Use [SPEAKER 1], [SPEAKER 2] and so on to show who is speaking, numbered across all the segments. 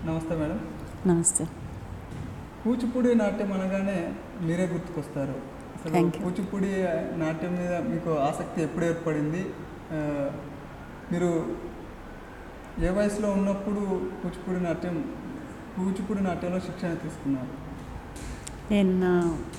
[SPEAKER 1] నమస్తే మేడం
[SPEAKER 2] నమస్తే
[SPEAKER 1] కూచిపూడి నాట్యం అనగానే మీరే గుర్తుకొస్తారు అసలు
[SPEAKER 2] Thank you.
[SPEAKER 1] కూచిపూడి నాట్యం మీద మీకు ఆసక్తి ఎప్పుడు ఏర్పడింది ఆ, మీరు ఏ వయసులో ఉన్నప్పుడు కూచిపూడి నాట్యం కూచిపూడి నాట్యంలో శిక్షణ తీసుకున్నారు
[SPEAKER 2] నేను నా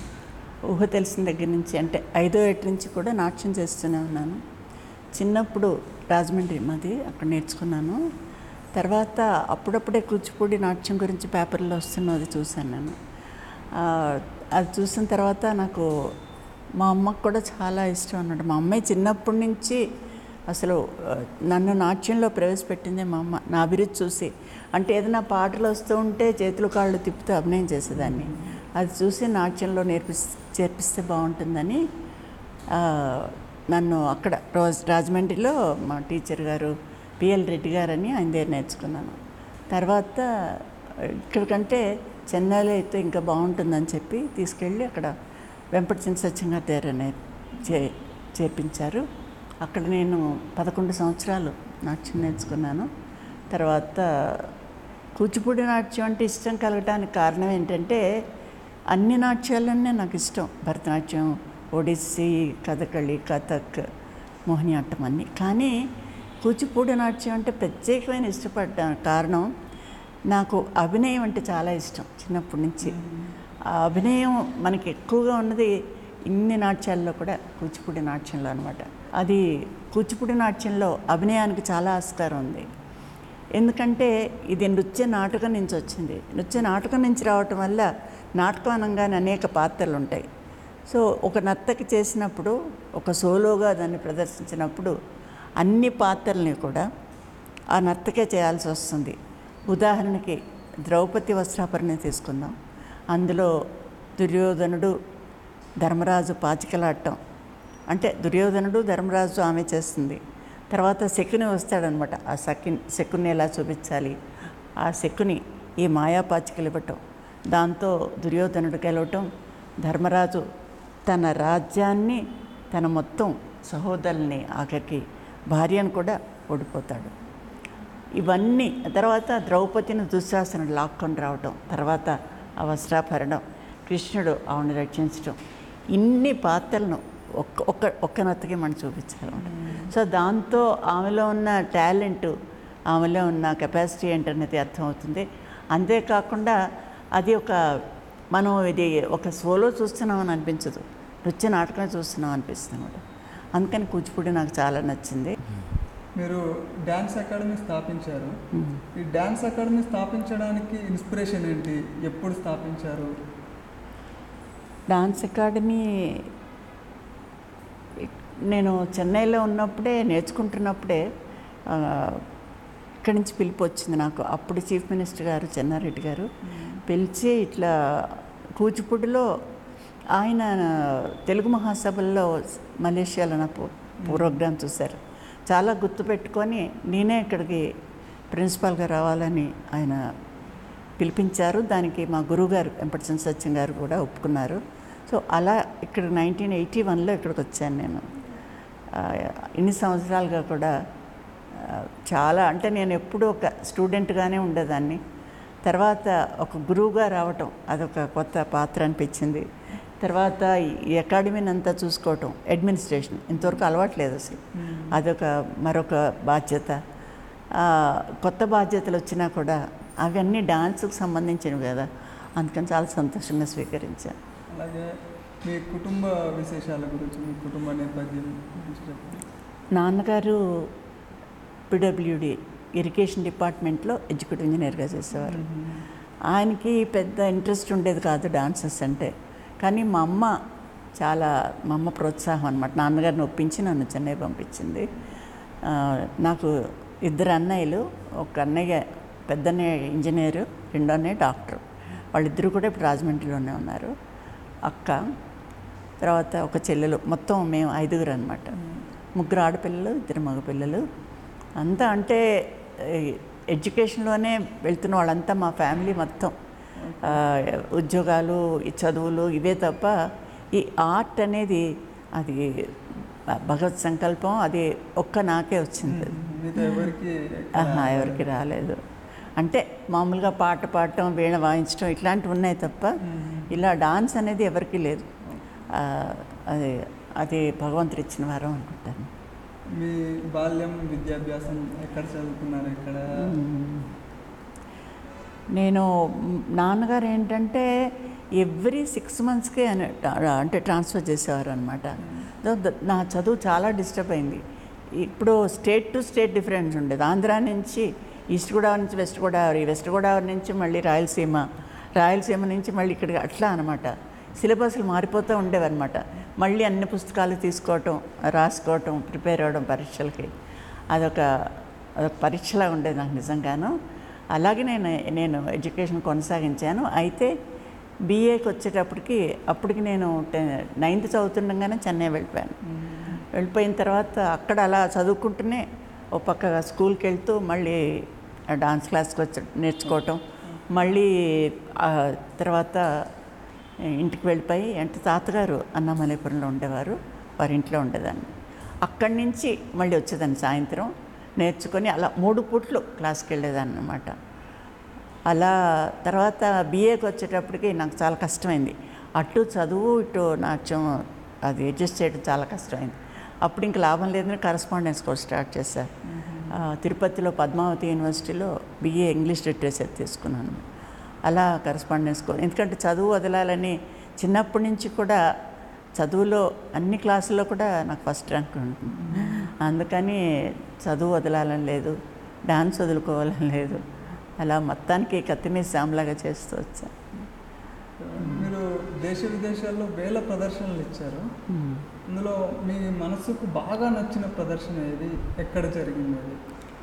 [SPEAKER 2] ఊహ తెలిసిన దగ్గర నుంచి అంటే ఐదో ఏటి నుంచి కూడా నాట్యం చేస్తూనే ఉన్నాను చిన్నప్పుడు రాజమండ్రి మాది అక్కడ నేర్చుకున్నాను తర్వాత అప్పుడప్పుడే కూచిపూడి నాట్యం గురించి పేపర్లో వస్తున్నది చూశాను నేను ఆ, అది చూసిన తర్వాత నాకు మా అమ్మకు కూడా చాలా ఇష్టం అన్నమాట మా అమ్మాయి చిన్నప్పటి నుంచి అసలు ఆ, నన్ను నాట్యంలో ప్రవేశపెట్టింది మా అమ్మ నా అభిరుచి చూసి అంటే ఏదైనా పాటలు వస్తూ ఉంటే చేతులు కాళ్ళు తిప్పుతూ అభినయం చేసేదాన్ని అది చూసి నాట్యంలో నేర్పి చేర్పిస్తే బాగుంటుందని ఆ, నన్ను అక్కడ రోజ్ రాజమండ్రిలో మా టీచర్ గారు పిఎల్ రెడ్డి గారని ఆయన దగ్గర నేర్చుకున్నాను తర్వాత ఇక్కడికంటే చెన్నైలో అయితే ఇంకా బాగుంటుందని చెప్పి తీసుకెళ్ళి అక్కడ వెంపటి సత్యం గారి దగ్గర నే- చే చేర్పించారు అక్కడ నేను పదకొండు సంవత్సరాలు నాట్యం నేర్చుకున్నాను తర్వాత కూచిపూడి నాట్యం అంటే ఇష్టం కలగటానికి కారణం ఏంటంటే అన్ని నాట్యాలన్నీ నాకు ఇష్టం భరతనాట్యం ఒడిస్సీ కథకళి కథక్ మోహినియాట్టం అన్నీ కానీ కూచిపూడి నాట్యం అంటే ప్రత్యేకమైన ఇష్టపడ్డ కారణం నాకు అభినయం అంటే చాలా ఇష్టం చిన్నప్పటి నుంచి ఆ అభినయం మనకి ఎక్కువగా ఉన్నది ఇన్ని నాట్యాల్లో కూడా కూచిపూడి నాట్యంలో అనమాట అది కూచిపూడి నాట్యంలో అభినయానికి చాలా ఆస్కారం ఉంది ఎందుకంటే ఇది నృత్య నాటకం నుంచి వచ్చింది నృత్య నాటకం నుంచి రావటం వల్ల నాటకం అనగానే అనేక పాత్రలు ఉంటాయి సో ఒక నర్తకి చేసినప్పుడు ఒక సోలోగా దాన్ని ప్రదర్శించినప్పుడు అన్ని పాత్రల్ని కూడా ఆ నర్తకే చేయాల్సి వస్తుంది ఉదాహరణకి ద్రౌపది వస్త్రాపరణ తీసుకుందాం అందులో దుర్యోధనుడు ధర్మరాజు పాచికలాడటం అంటే దుర్యోధనుడు ధర్మరాజు ఆమె చేస్తుంది తర్వాత శకుని వస్తాడనమాట ఆ శకుని శకుని ఎలా చూపించాలి ఆ శకుని ఈ మాయా పాచికలు ఇవ్వటం దాంతో దుర్యోధనుడు గెలవటం ధర్మరాజు తన రాజ్యాన్ని తన మొత్తం సహోదరుల్ని ఆఖరికి భార్యను కూడా ఓడిపోతాడు ఇవన్నీ తర్వాత ద్రౌపదిని దుశ్శాసనుడు లాక్కొని రావటం తర్వాత ఆ వస్త్రాభరణం కృష్ణుడు ఆవిడని రక్షించడం ఇన్ని పాత్రలను ఒక్క ఒక్క ఒక్క నత్తకి మనం చూపించాలన్నమాట సో దాంతో ఆమెలో ఉన్న టాలెంట్ ఆమెలో ఉన్న కెపాసిటీ ఏంటనేది అర్థమవుతుంది అంతేకాకుండా అది ఒక మనం ఇది ఒక సోలో చూస్తున్నామని అనిపించదు నృత్య నాటకం చూస్తున్నాం అనిపిస్తుంది అనమాట అందుకని కూచిపూడి నాకు చాలా నచ్చింది
[SPEAKER 1] మీరు డ్యాన్స్ అకాడమీ స్థాపించారు ఈ డ్యాన్స్ అకాడమీ స్థాపించడానికి ఇన్స్పిరేషన్ ఏంటి ఎప్పుడు స్థాపించారు
[SPEAKER 2] డాన్స్ అకాడమీ నేను చెన్నైలో ఉన్నప్పుడే నేర్చుకుంటున్నప్పుడే ఆ, ఇక్కడి నుంచి పిలుపు వచ్చింది నాకు అప్పుడు చీఫ్ మినిస్టర్ గారు చెన్నారెడ్డి గారు పిలిచి ఇట్లా కూచిపూడిలో ఆయన తెలుగు మహాసభల్లో మలేషియాలో నా పో- ప్రోగ్రాం చూశారు చాలా గుర్తుపెట్టుకొని నేనే ఇక్కడికి ప్రిన్సిపాల్గా రావాలని ఆయన పిలిపించారు దానికి మా గురువుగారు వెంపటి సత్యం గారు కూడా ఒప్పుకున్నారు సో అలా ఇక్కడ నైన్టీన్ ఎయిటీ వన్లో ఇక్కడికి వచ్చాను నేను ఆ, ఇన్ని సంవత్సరాలుగా కూడా ఆ, చాలా అంటే నేను ఎప్పుడూ ఒక స్టూడెంట్గానే ఉండేదాన్ని తర్వాత ఒక గురువుగా రావటం అదొక కొత్త పాత్ర అనిపించింది తర్వాత ఈ అకాడమీని అంతా చూసుకోవటం అడ్మినిస్ట్రేషన్ ఇంతవరకు అలవాట్లేదు అసలు అదొక మరొక బాధ్యత ఆ, కొత్త బాధ్యతలు వచ్చినా కూడా అవన్నీ డాన్స్కి సంబంధించినవి కదా అందుకని చాలా సంతోషంగా స్వీకరించాను
[SPEAKER 1] అలాగే మీ కుటుంబ విశేషాల గురించి మీ కుటుంబ నేపథ్యం గురించి చెప్పండి
[SPEAKER 2] నాన్నగారు పిడబ్ల్యూడి ఇరిగేషన్ డిపార్ట్మెంట్లో ఎగ్జిక్యూటివ్ ఇంజనీర్గా చేసేవారు ఆయనకి పెద్ద ఇంట్రెస్ట్ ఉండేది కాదు డాన్సెస్ అంటే కానీ మా అమ్మ చాలా మా అమ్మ ప్రోత్సాహం అనమాట నాన్నగారిని ఒప్పించి నన్ను చెన్నై పంపించింది ఆ, నాకు ఇద్దరు అన్నయ్యలు ఒక అన్నయ్య పెద్ద అన్నయ్య ఇంజనీరు రెండో అన్నయ్య డాక్టర్ వాళ్ళిద్దరూ కూడా ఇప్పుడు రాజమండ్రిలోనే ఉన్నారు అక్క తర్వాత ఒక చెల్లెలు మొత్తం మేము ఐదుగురు అనమాట ముగ్గురు ఆడపిల్లలు ఇద్దరు మగపిల్లలు అంతా అంటే ఈ ఎడ్యుకేషన్లోనే వెళ్తున్న వాళ్ళంతా మా ఫ్యామిలీ మొత్తం ఆ, ఉద్యోగాలు ఈ చదువులు ఇవే తప్ప ఈ ఆర్ట్ అనేది అది భగవత్ సంకల్పం అది ఒక్క నాకే వచ్చింది
[SPEAKER 1] మీతో ఎవరికి
[SPEAKER 2] ఆహా ఎవరికి రాలేదు అంటే మామూలుగా పాట పాడటం వీణ వాయించడం ఇట్లాంటివి ఉన్నాయి తప్ప ఇలా డాన్స్ అనేది ఎవరికీ లేదు ఆ, అది అది భగవంతుడు ఇచ్చిన వారం అనుకుంటాను
[SPEAKER 1] మీ బాల్యం విద్యాభ్యాసం ఎక్కడ చదువుకున్నారు ఎక్కడ
[SPEAKER 2] నేను మ్, నాన్నగారు ఏంటంటే ఎవ్రీ సిక్స్ మంత్స్కి అంటే ట్రాన్స్ఫర్ చేసేవారు అనమాట నా చదువు చాలా డిస్టర్బ్ అయింది ఇప్పుడు స్టేట్ టు స్టేట్ డిఫరెన్స్ ఉండేది ఆంధ్ర నుంచి ఈస్ట్ గోదావరి నుంచి వెస్ట్ గోదావరి వెస్ట్ గోదావరి నుంచి మళ్ళీ రాయలసీమ రాయలసీమ నుంచి మళ్ళీ ఇక్కడికి అట్లా అనమాట సిలబస్లు మారిపోతూ ఉండేవన్నమాట మళ్ళీ అన్ని పుస్తకాలు తీసుకోవటం రాసుకోవటం ప్రిపేర్ అవ్వడం పరీక్షలకి అదొక అదొక పరీక్షలా ఉండేది నాకు నిజంగాను అలాగే నేను నేను ఎడ్యుకేషన్ కొనసాగించాను అయితే బీఏకి వచ్చేటప్పటికి అప్పటికి నేను టె- నైన్త్ చదువుతుండగానే చెన్నై వెళ్ళిపోయాను వెళ్ళిపోయిన తర్వాత అక్కడ అలా చదువుకుంటూనే ఓ పక్క స్కూల్కి వెళ్తూ మళ్ళీ డాన్స్ క్లాస్కి వచ్చి నేర్చుకోవటం మళ్ళీ ఆ తర్వాత ఇంటికి వెళ్ళిపోయి అంటే తాతగారు అన్నమలైపురంలో ఉండేవారు వారి ఇంట్లో ఉండేదాన్ని అక్కడి నుంచి మళ్ళీ వచ్చేదాన్ని సాయంత్రం నేర్చుకొని అలా మూడు పూట్లు క్లాస్కి వెళ్ళేదాన్ని అనమాట అలా తర్వాత బీఏకి వచ్చేటప్పటికి నాకు చాలా కష్టమైంది అటు చదువు ఇటు నాట్యం అది అడ్జస్ట్ చేయడం చాలా కష్టమైంది అప్పుడు ఇంక లాభం లేదని కరస్పాండెన్స్ కోర్స్ స్టార్ట్ చేశాను ఆ, తిరుపతిలో పద్మావతి యూనివర్సిటీలో బీఏ ఇంగ్లీష్ లిటరేచర్ తీసుకున్నాను అలా కరస్పాండెన్స్ కోర్స్ ఎందుకంటే చదువు వదలాలని చిన్నప్పటి నుంచి కూడా చదువులో అన్ని క్లాసుల్లో కూడా నాకు ఫస్ట్ ర్యాంక్ ఉంటుంది అందుకని చదువు వదలాలని లేదు డాన్స్ వదులుకోవాలని లేదు అలా మొత్తానికి కత్తిమీద సాంలాగా చేస్తూ వచ్చాను
[SPEAKER 1] మీరు దేశ విదేశాల్లో వేల ప్రదర్శనలు ఇచ్చారు అందులో మీ మనసుకు బాగా నచ్చిన ప్రదర్శన ఏది ఎక్కడ జరిగింది అది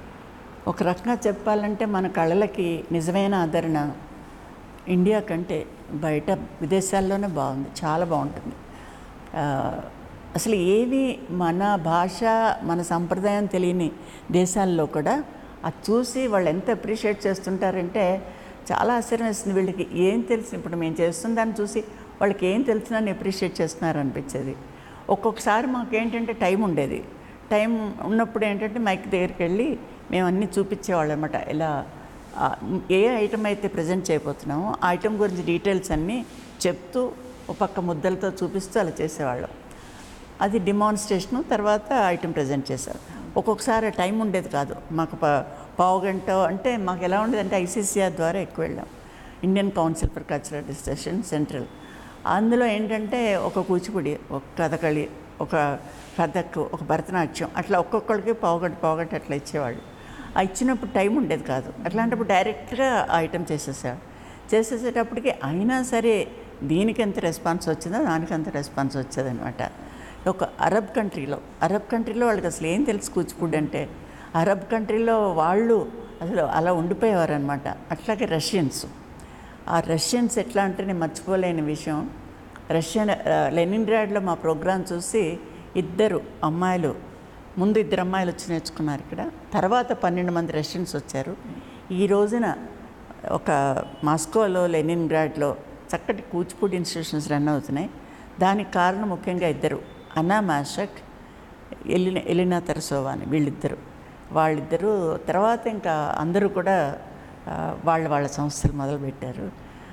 [SPEAKER 2] ఒక రకంగా చెప్పాలంటే మన కళలకి నిజమైన ఆదరణ ఇండియా కంటే బయట విదేశాల్లోనే బాగుంది చాలా బాగుంటుంది ఆ, అసలు ఏవి మన భాష మన సంప్రదాయం తెలియని దేశాల్లో కూడా అది చూసి వాళ్ళు ఎంత అప్రిషియేట్ చేస్తుంటారంటే చాలా ఆశ్చర్యం వేస్తుంది వీళ్ళకి ఏం తెలిసి ఇప్పుడు మేము చేస్తున్న దాన్ని చూసి వాళ్ళకి ఏం తెలిసినని అప్రిషియేట్ చేస్తున్నారు అనిపించేది ఒక్కొక్కసారి మాకు ఏంటంటే టైం ఉండేది టైం ఉన్నప్పుడు ఏంటంటే మైక్ దగ్గరికి వెళ్ళి మేము అన్నీ చూపించేవాళ్ళం అనమాట ఇలా ఆ, ఏ ఐటమ్ అయితే ప్రజెంట్ చేయబోతున్నామో ఆ ఐటమ్ గురించి డీటెయిల్స్ అన్నీ చెప్తూ ఒక పక్క ముద్దలతో చూపిస్తూ అలా చేసేవాళ్ళం అది డిమాన్స్ట్రేషను తర్వాత ఐటమ్ ప్రజెంట్ చేశారు ఒక్కొక్కసారి టైం ఉండేది కాదు మాకు ప పావు గంట అంటే మాకు ఎలా ఉండేది అంటే ఐసీసీఆర్ ద్వారా ఎక్కువ వెళ్ళాం Indian council for cultural discussion central అందులో ఏంటంటే ఒక కూచిపూడి ఒక కథകളి ఒక కథక్ ఒక భరతనాట్యం అట్లా ఒక్కొక్కరికి పావుగంట పావుగంట అట్లా ఇచ్చేవాళ్ళు ఆ ఇచ్చినప్పుడు టైం ఉండేది కాదు అట్లాంటప్పుడు డైరెక్ట్గా ఆ ఐటమ్ చేసేసాడు చేసేసేటప్పటికి అయినా సరే దీనికి ఎంత రెస్పాన్స్ వచ్చిందో దానికి అంత రెస్పాన్స్ వచ్చేదనమాట ఒక అరబ్ కంట్రీలో అరబ్ కంట్రీలో వాళ్ళకి అసలు ఏం తెలుసు కూచిపూడి అంటే అరబ్ కంట్రీలో వాళ్ళు అసలు అలా ఉండిపోయేవారు అనమాట అట్లాగే రష్యన్స్ ఆ రష్యన్స్ ఎట్లా అంటే నేను మర్చిపోలేని విషయం రష్యన్ ఆ, లెనిన్గ్రాడ్లో మా ప్రోగ్రాం చూసి ఇద్దరు అమ్మాయిలు ముందు ఇద్దరు అమ్మాయిలు వచ్చి నేర్చుకున్నారు ఇక్కడ తర్వాత పన్నెండు మంది రష్యన్స్ వచ్చారు ఈ రోజున ఒక మాస్కోలో లెనిన్గ్రాడ్లో చక్కటి కూచిపూడి ఇన్స్టిట్యూషన్స్ రన్ అవుతున్నాయి దానికి కారణం ముఖ్యంగా ఇద్దరు అన్నా మాషక్ ఎలిన ఎలినా తెరసోవా అని వీళ్ళిద్దరు వాళ్ళిద్దరూ తర్వాత ఇంకా అందరూ కూడా ఆ, వాళ్ళ వాళ్ళ సంస్థలు మొదలుపెట్టారు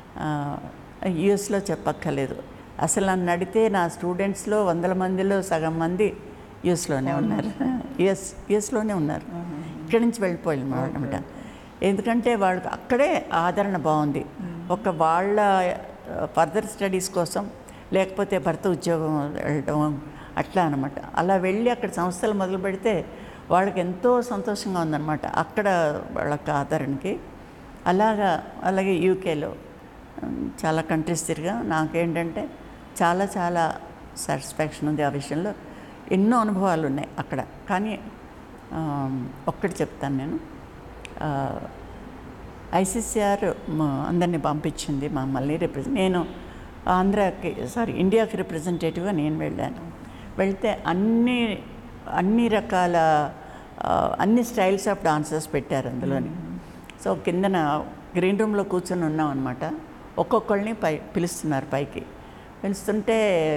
[SPEAKER 2] యుఎస్లో చెప్పక్కర్లేదు అసలు నన్ను అడిగితే నా స్టూడెంట్స్లో వందల మందిలో సగం మంది యుఎస్లోనే ఉన్నారు యుఎస్ యుఎస్లోనే ఉన్నారు ఇక్కడి నుంచి వెళ్ళిపోయారు అనమాట ఎందుకంటే వాళ్ళకి అక్కడే ఆదరణ బాగుంది ఒక వాళ్ళ ఫర్దర్ స్టడీస్ కోసం లేకపోతే భర్త ఉద్యోగం వెళ్ళడం అట్లా అనమాట అలా వెళ్ళి అక్కడ సంస్థలు మొదలు పెడితే వాళ్ళకి ఎంతో సంతోషంగా ఉందన్నమాట అక్కడ వాళ్ళకి ఆదరణకి అలాగా అలాగే యూకేలో ఉమ్, చాలా కంట్రీస్ తిరిగా నాకేంటంటే చాలా చాలా సాటిస్ఫాక్షన్ ఉంది ఆ విషయంలో ఎన్నో అనుభవాలు ఉన్నాయి అక్కడ కానీ ఆమ్, ఒక్కటి చెప్తాను నేను ఆ, ఐసీసీఆర్ మా- అందరినీ పంపించింది మమ్మల్ని రిప్రజెంట్ నేను ఆంధ్రాకి సారీ ఇండియాకి రిప్రజెంటేటివ్గా నేను వెళ్ళాను వెళ్తే అన్ని అన్ని రకాల ఆ, అన్ని స్టైల్స్ ఆఫ్ డాన్సర్స్ పెట్టారు అందులోని సో కిందన గ్రీన్ రూమ్లో కూర్చొని ఉన్నాం అనమాట ఒక్కొక్కళ్ళని పై పిలుస్తున్నారు పైకి పిలుస్తుంటే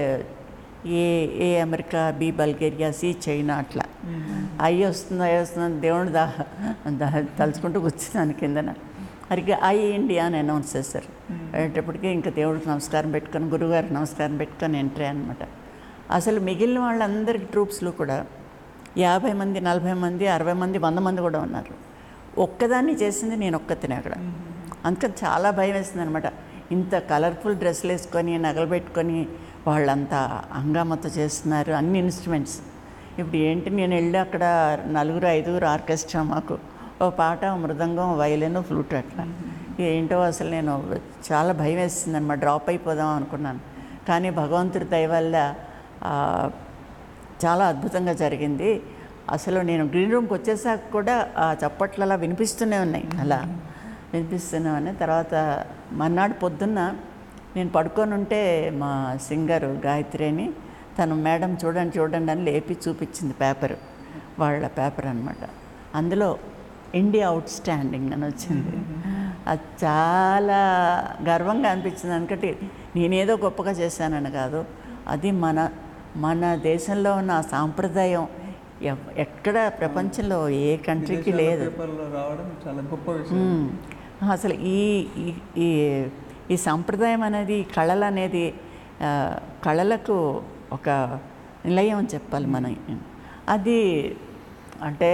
[SPEAKER 2] A A America B Bulgaria C China అట్లా అయ్యి వస్తుంది అయ్యి వస్తుంది దేవుడు దా దా తలుచుకుంటూ కూర్చున్నాను కిందన అరిగే ఐ ఇండియా అని అనౌన్స్ చేశారు అయ్యేటప్పటికి ఇంకా దేవుడికి నమస్కారం పెట్టుకొని గురుగారికి నమస్కారం పెట్టుకొని ఎంట్రీ అనమాట అసలు మిగిలిన వాళ్ళందరికి ట్రూప్స్లో కూడా యాభై మంది నలభై మంది అరవై మంది వంద మంది కూడా ఉన్నారు ఒక్కదాన్ని చేసింది నేను ఒక్కతినే అక్కడ అందుకని చాలా భయం వేసింది అనమాట ఇంత కలర్ఫుల్ డ్రెస్సులు వేసుకొని నగలు పెట్టుకొని వాళ్ళంతా హంగామతో చేస్తున్నారు అన్ని ఇన్స్ట్రుమెంట్స్ ఇప్పుడు ఏంటి నేను వెళ్ళి అక్కడ నలుగురు ఐదుగురు ఆర్కెస్ట్రా మాకు ఓ పాట ఓ మృదంగం వైలిన్ ఫ్లూట్ అట్లా ఏంటో అసలు నేను చాలా భయం వేసింది అనమాట డ్రాప్ అయిపోదాం అనుకున్నాను కానీ భగవంతుడి దయ వల్ల ఆ, చాలా అద్భుతంగా జరిగింది అసలు నేను గ్రీన్ రూమ్కి వచ్చేసాక కూడా ఆ చప్పట్లు అలా వినిపిస్తూనే ఉన్నాయి అలా వినిపిస్తూనే ఉన్నాయి తర్వాత మర్నాడు పొద్దున్న నేను పడుకొని ఉంటే మా సింగర్ గాయత్రి అని తను మేడం చూడండి చూడండి అని లేపి చూపించింది పేపర్ వాళ్ళ పేపర్ అనమాట అందులో ఇండియా అవుట్ స్టాండింగ్ అని వచ్చింది అది చాలా గర్వంగా అనిపించింది ఎందుకంటే నేనేదో గొప్పగా చేశానని కాదు అది మన మన దేశంలో ఉన్న ఆ సాంప్రదాయం ఎవ్- ఎక్కడ ప్రపంచంలో ఏ కంట్రీకి లేదు
[SPEAKER 1] పేపర్లో రావడం చాలా గొప్ప విషయం
[SPEAKER 2] మ్మ్. అసలు ఈ ఈ- ఈ ఈ సంప్రదాయం అనేది ఈ కళలు అనేది ఆ, కళలకు ఒక నిలయం అని చెప్పాలి మనం అది అంటే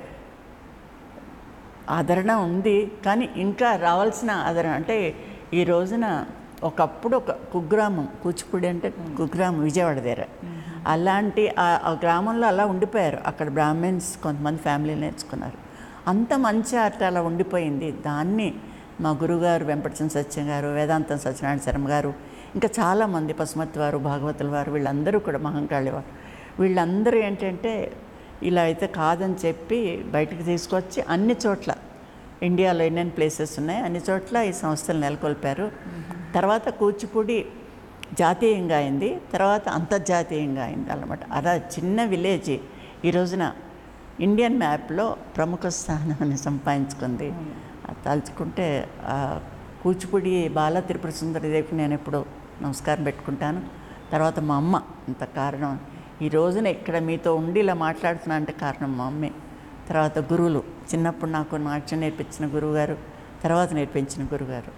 [SPEAKER 2] ఆదరణ ఉంది కానీ ఇంకా రావాల్సిన ఆదరణ అంటే ఈ రోజున ఒకప్పుడు ఒక కుగ్రామం కూచిపూడి అంటే కుగ్రామం విజయవాడ దగ్గర అలాంటి ఆ- ఆ గ్రామంలో అలా ఉండిపోయారు అక్కడ బ్రాహ్మిన్స్ కొంతమంది ఫ్యామిలీ నేర్చుకున్నారు అంత మంచి ఆర్ట్ అలా ఉండిపోయింది దాన్ని మా గురుగారు వెంపటిచం సత్యం గారు వేదాంతం సత్యనారాయణ శర్మ గారు ఇంకా చాలామంది పసుమతి వారు భాగవతుల వారు వీళ్ళందరూ కూడా మహంకాళి వారు వీళ్ళందరూ ఏంటంటే ఇలా అయితే కాదని చెప్పి బయటకు తీసుకొచ్చి అన్ని చోట్ల ఇండియాలో ఎన్నెన్ని ప్లేసెస్ ఉన్నాయి అన్ని చోట్ల ఈ సంస్థలు నెలకొల్పారు తర్వాత కూచిపూడి జాతీయంగా అయింది తర్వాత అంతర్జాతీయంగా అయింది అన్నమాట అలా చిన్న విలేజ్ ఈ రోజున ఇండియన్ మ్యాప్లో ప్రముఖ స్థానాన్ని సంపాదించుకుంది అది తలుచుకుంటే ఆ కూచిపూడి బాల త్రిపుర సుందరదేవికి నేను ఎప్పుడు నమస్కారం పెట్టుకుంటాను తర్వాత మా అమ్మ ఇంత కారణం ఈ రోజున ఇక్కడ మీతో ఉండి ఇలా మాట్లాడుతున్నా అంటే కారణం మా అమ్మే తర్వాత గురువులు చిన్నప్పుడు నాకు నాట్యం నేర్పించిన గురువుగారు తర్వాత నేర్పించిన గురువుగారు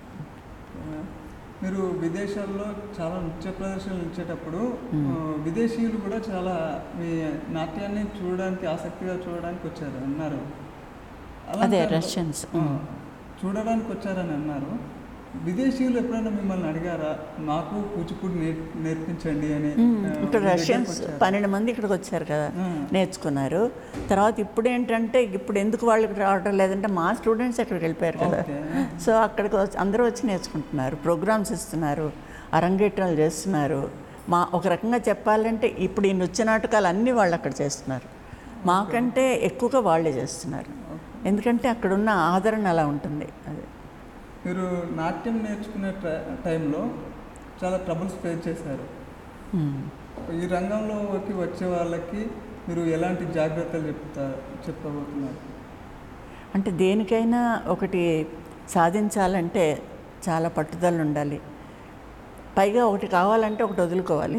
[SPEAKER 1] మీరు విదేశాల్లో చాలా నృత్య ప్రదర్శనలు ఇచ్చేటప్పుడు ఆ, విదేశీయులు కూడా చాలా మీ నాట్యాన్ని చూడడానికి ఆసక్తిగా చూడడానికి వచ్చారు అన్నారు అలాంటి
[SPEAKER 2] అదే,
[SPEAKER 1] టైంలో-
[SPEAKER 2] రష్యన్స్.
[SPEAKER 1] ఆ, చూడడానికి వచ్చారని అన్నారు విదేశీయులు ఎప్పుడైనా మిమ్మల్ని అడిగారా నాకు కూచిపూడి నేర్ నేర్పించండి అని
[SPEAKER 2] మ్మ్.
[SPEAKER 1] ఆ,
[SPEAKER 2] ఇక్కడ
[SPEAKER 1] మీ దగ్గరకు
[SPEAKER 2] రష్యన్స్
[SPEAKER 1] వచ్చారా?
[SPEAKER 2] పన్నెండు మంది ఇక్కడికి వచ్చారు కదా
[SPEAKER 1] ఆ.
[SPEAKER 2] నేర్చుకున్నారు తర్వాత ఇప్పుడు ఏంటంటే ఇప్పుడు ఎందుకు వాళ్ళకి రావడం లేదంటే మా స్టూడెంట్స్ అక్కడికి వెళ్ళిపోయారు కదా
[SPEAKER 1] ఓకే.
[SPEAKER 2] సో అక్కడికి వచ్చి అందరూ వచ్చి నేర్చుకుంటున్నారు ప్రోగ్రామ్స్ ఇస్తున్నారు అరంగేట్రాలు చేస్తున్నారు మా ఒక రకంగా చెప్పాలంటే ఇప్పుడు ఈ నృత్య నాటకాలు అన్నీ వాళ్ళు అక్కడ చేస్తున్నారు మాకంటే ఎక్కువగా వాళ్ళే చేస్తున్నారు ఎందుకంటే అక్కడున్న ఆదరణ అలా ఉంటుంది అది
[SPEAKER 1] మీరు నాట్యం నేర్చుకునే టై- టైంలో చాలా ట్రబుల్స్ ఫేస్ చేశారు
[SPEAKER 2] మ్మ్.
[SPEAKER 1] ఈ రంగంలోకి వచ్చే వాళ్ళకి మీరు ఎలాంటి జాగ్రత్తలు చెప్తా చెప్పబోతున్నారు
[SPEAKER 2] అంటే దేనికైనా ఒకటి సాధించాలంటే చాలా పట్టుదల ఉండాలి పైగా ఒకటి కావాలంటే ఒకటి వదులుకోవాలి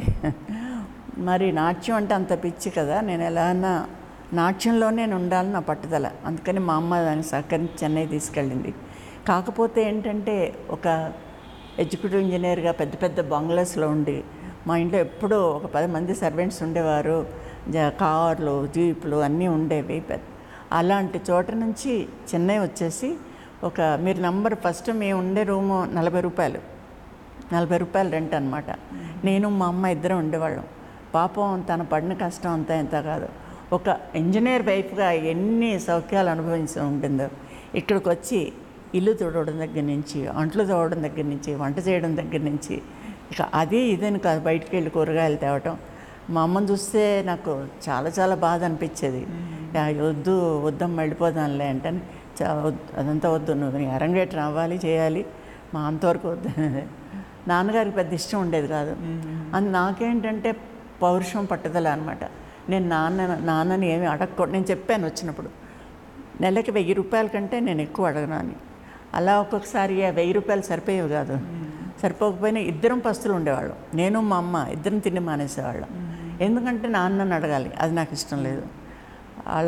[SPEAKER 2] మరి నాట్యం అంటే అంత పిచ్చి కదా నేను ఎలా అన్నా నాట్యంలోనే నేను ఉండాలని నా పట్టుదల అందుకని మా అమ్మ దాన్ని సహకరించి చెన్నై తీసుకెళ్ళింది కాకపోతే ఏంటంటే ఒక ఎగ్జిక్యూటివ్ ఇంజనీర్గా పెద్ద పెద్ద బంగ్లాస్లో ఉండి మా ఇంట్లో ఎప్పుడూ ఒక పది మంది సర్వెంట్స్ ఉండేవారు జ- కార్లు జీపులు అన్నీ ఉండేవి పెద్ద అలాంటి చోట నుంచి చెన్నై వచ్చేసి ఒక మీరు నంబర్ ఫస్ట్ మేము ఉండే రూము నలభై రూపాయలు నలభై రూపాయలు రెంట్ అనమాట నేను మా అమ్మ ఇద్దరం ఉండేవాళ్ళం పాపం తన పడిన కష్టం అంతా ఎంత కాదు ఒక ఇంజనీర్ వైఫ్గా ఎన్ని సౌఖ్యాలు అనుభవించి ఉంటుందో ఇక్కడికి వచ్చి ఇల్లు తుడవడం దగ్గర నుంచి అంట్లు తోవడం దగ్గర నుంచి వంట చేయడం దగ్గర నుంచి ఇక అది ఇదని కాదు బయటికి వెళ్ళి కూరగాయలు తేవటం మా అమ్మని చూస్తే నాకు చాలా చాలా బాధ అనిపించేది "యా, వద్దు వద్దమ్మ వెళ్ళిపోదాంలే అంటే చా వద్దు, అదంతా వద్దు నువ్వు నీ అరంగేట్రం అవ్వాలి చేయాలి మా అంతవరకు వద్దు నాన్నగారికి పెద్ద ఇష్టం ఉండేది కాదు అది నాకేంటంటే పౌరుషం పట్టుదల అనమాట నేను నాన్న నాన్నని ఏమి అడగకూడదు నేను చెప్పాను వచ్చినప్పుడు నెలకి వెయ్యి రూపాయల కంటే నేను ఎక్కువ అడగను అని అలా ఒక్కొక్కసారి ఆ వెయ్యి రూపాయలు సరిపోయేవి కాదు సరిపోకపోయినా ఇద్దరం పస్తులు ఉండేవాళ్ళం నేను మా అమ్మ ఇద్దరం తిండి మానేసేవాళ్ళం ఎందుకంటే నాన్నని అడగాలి అది నాకు ఇష్టం లేదు అలా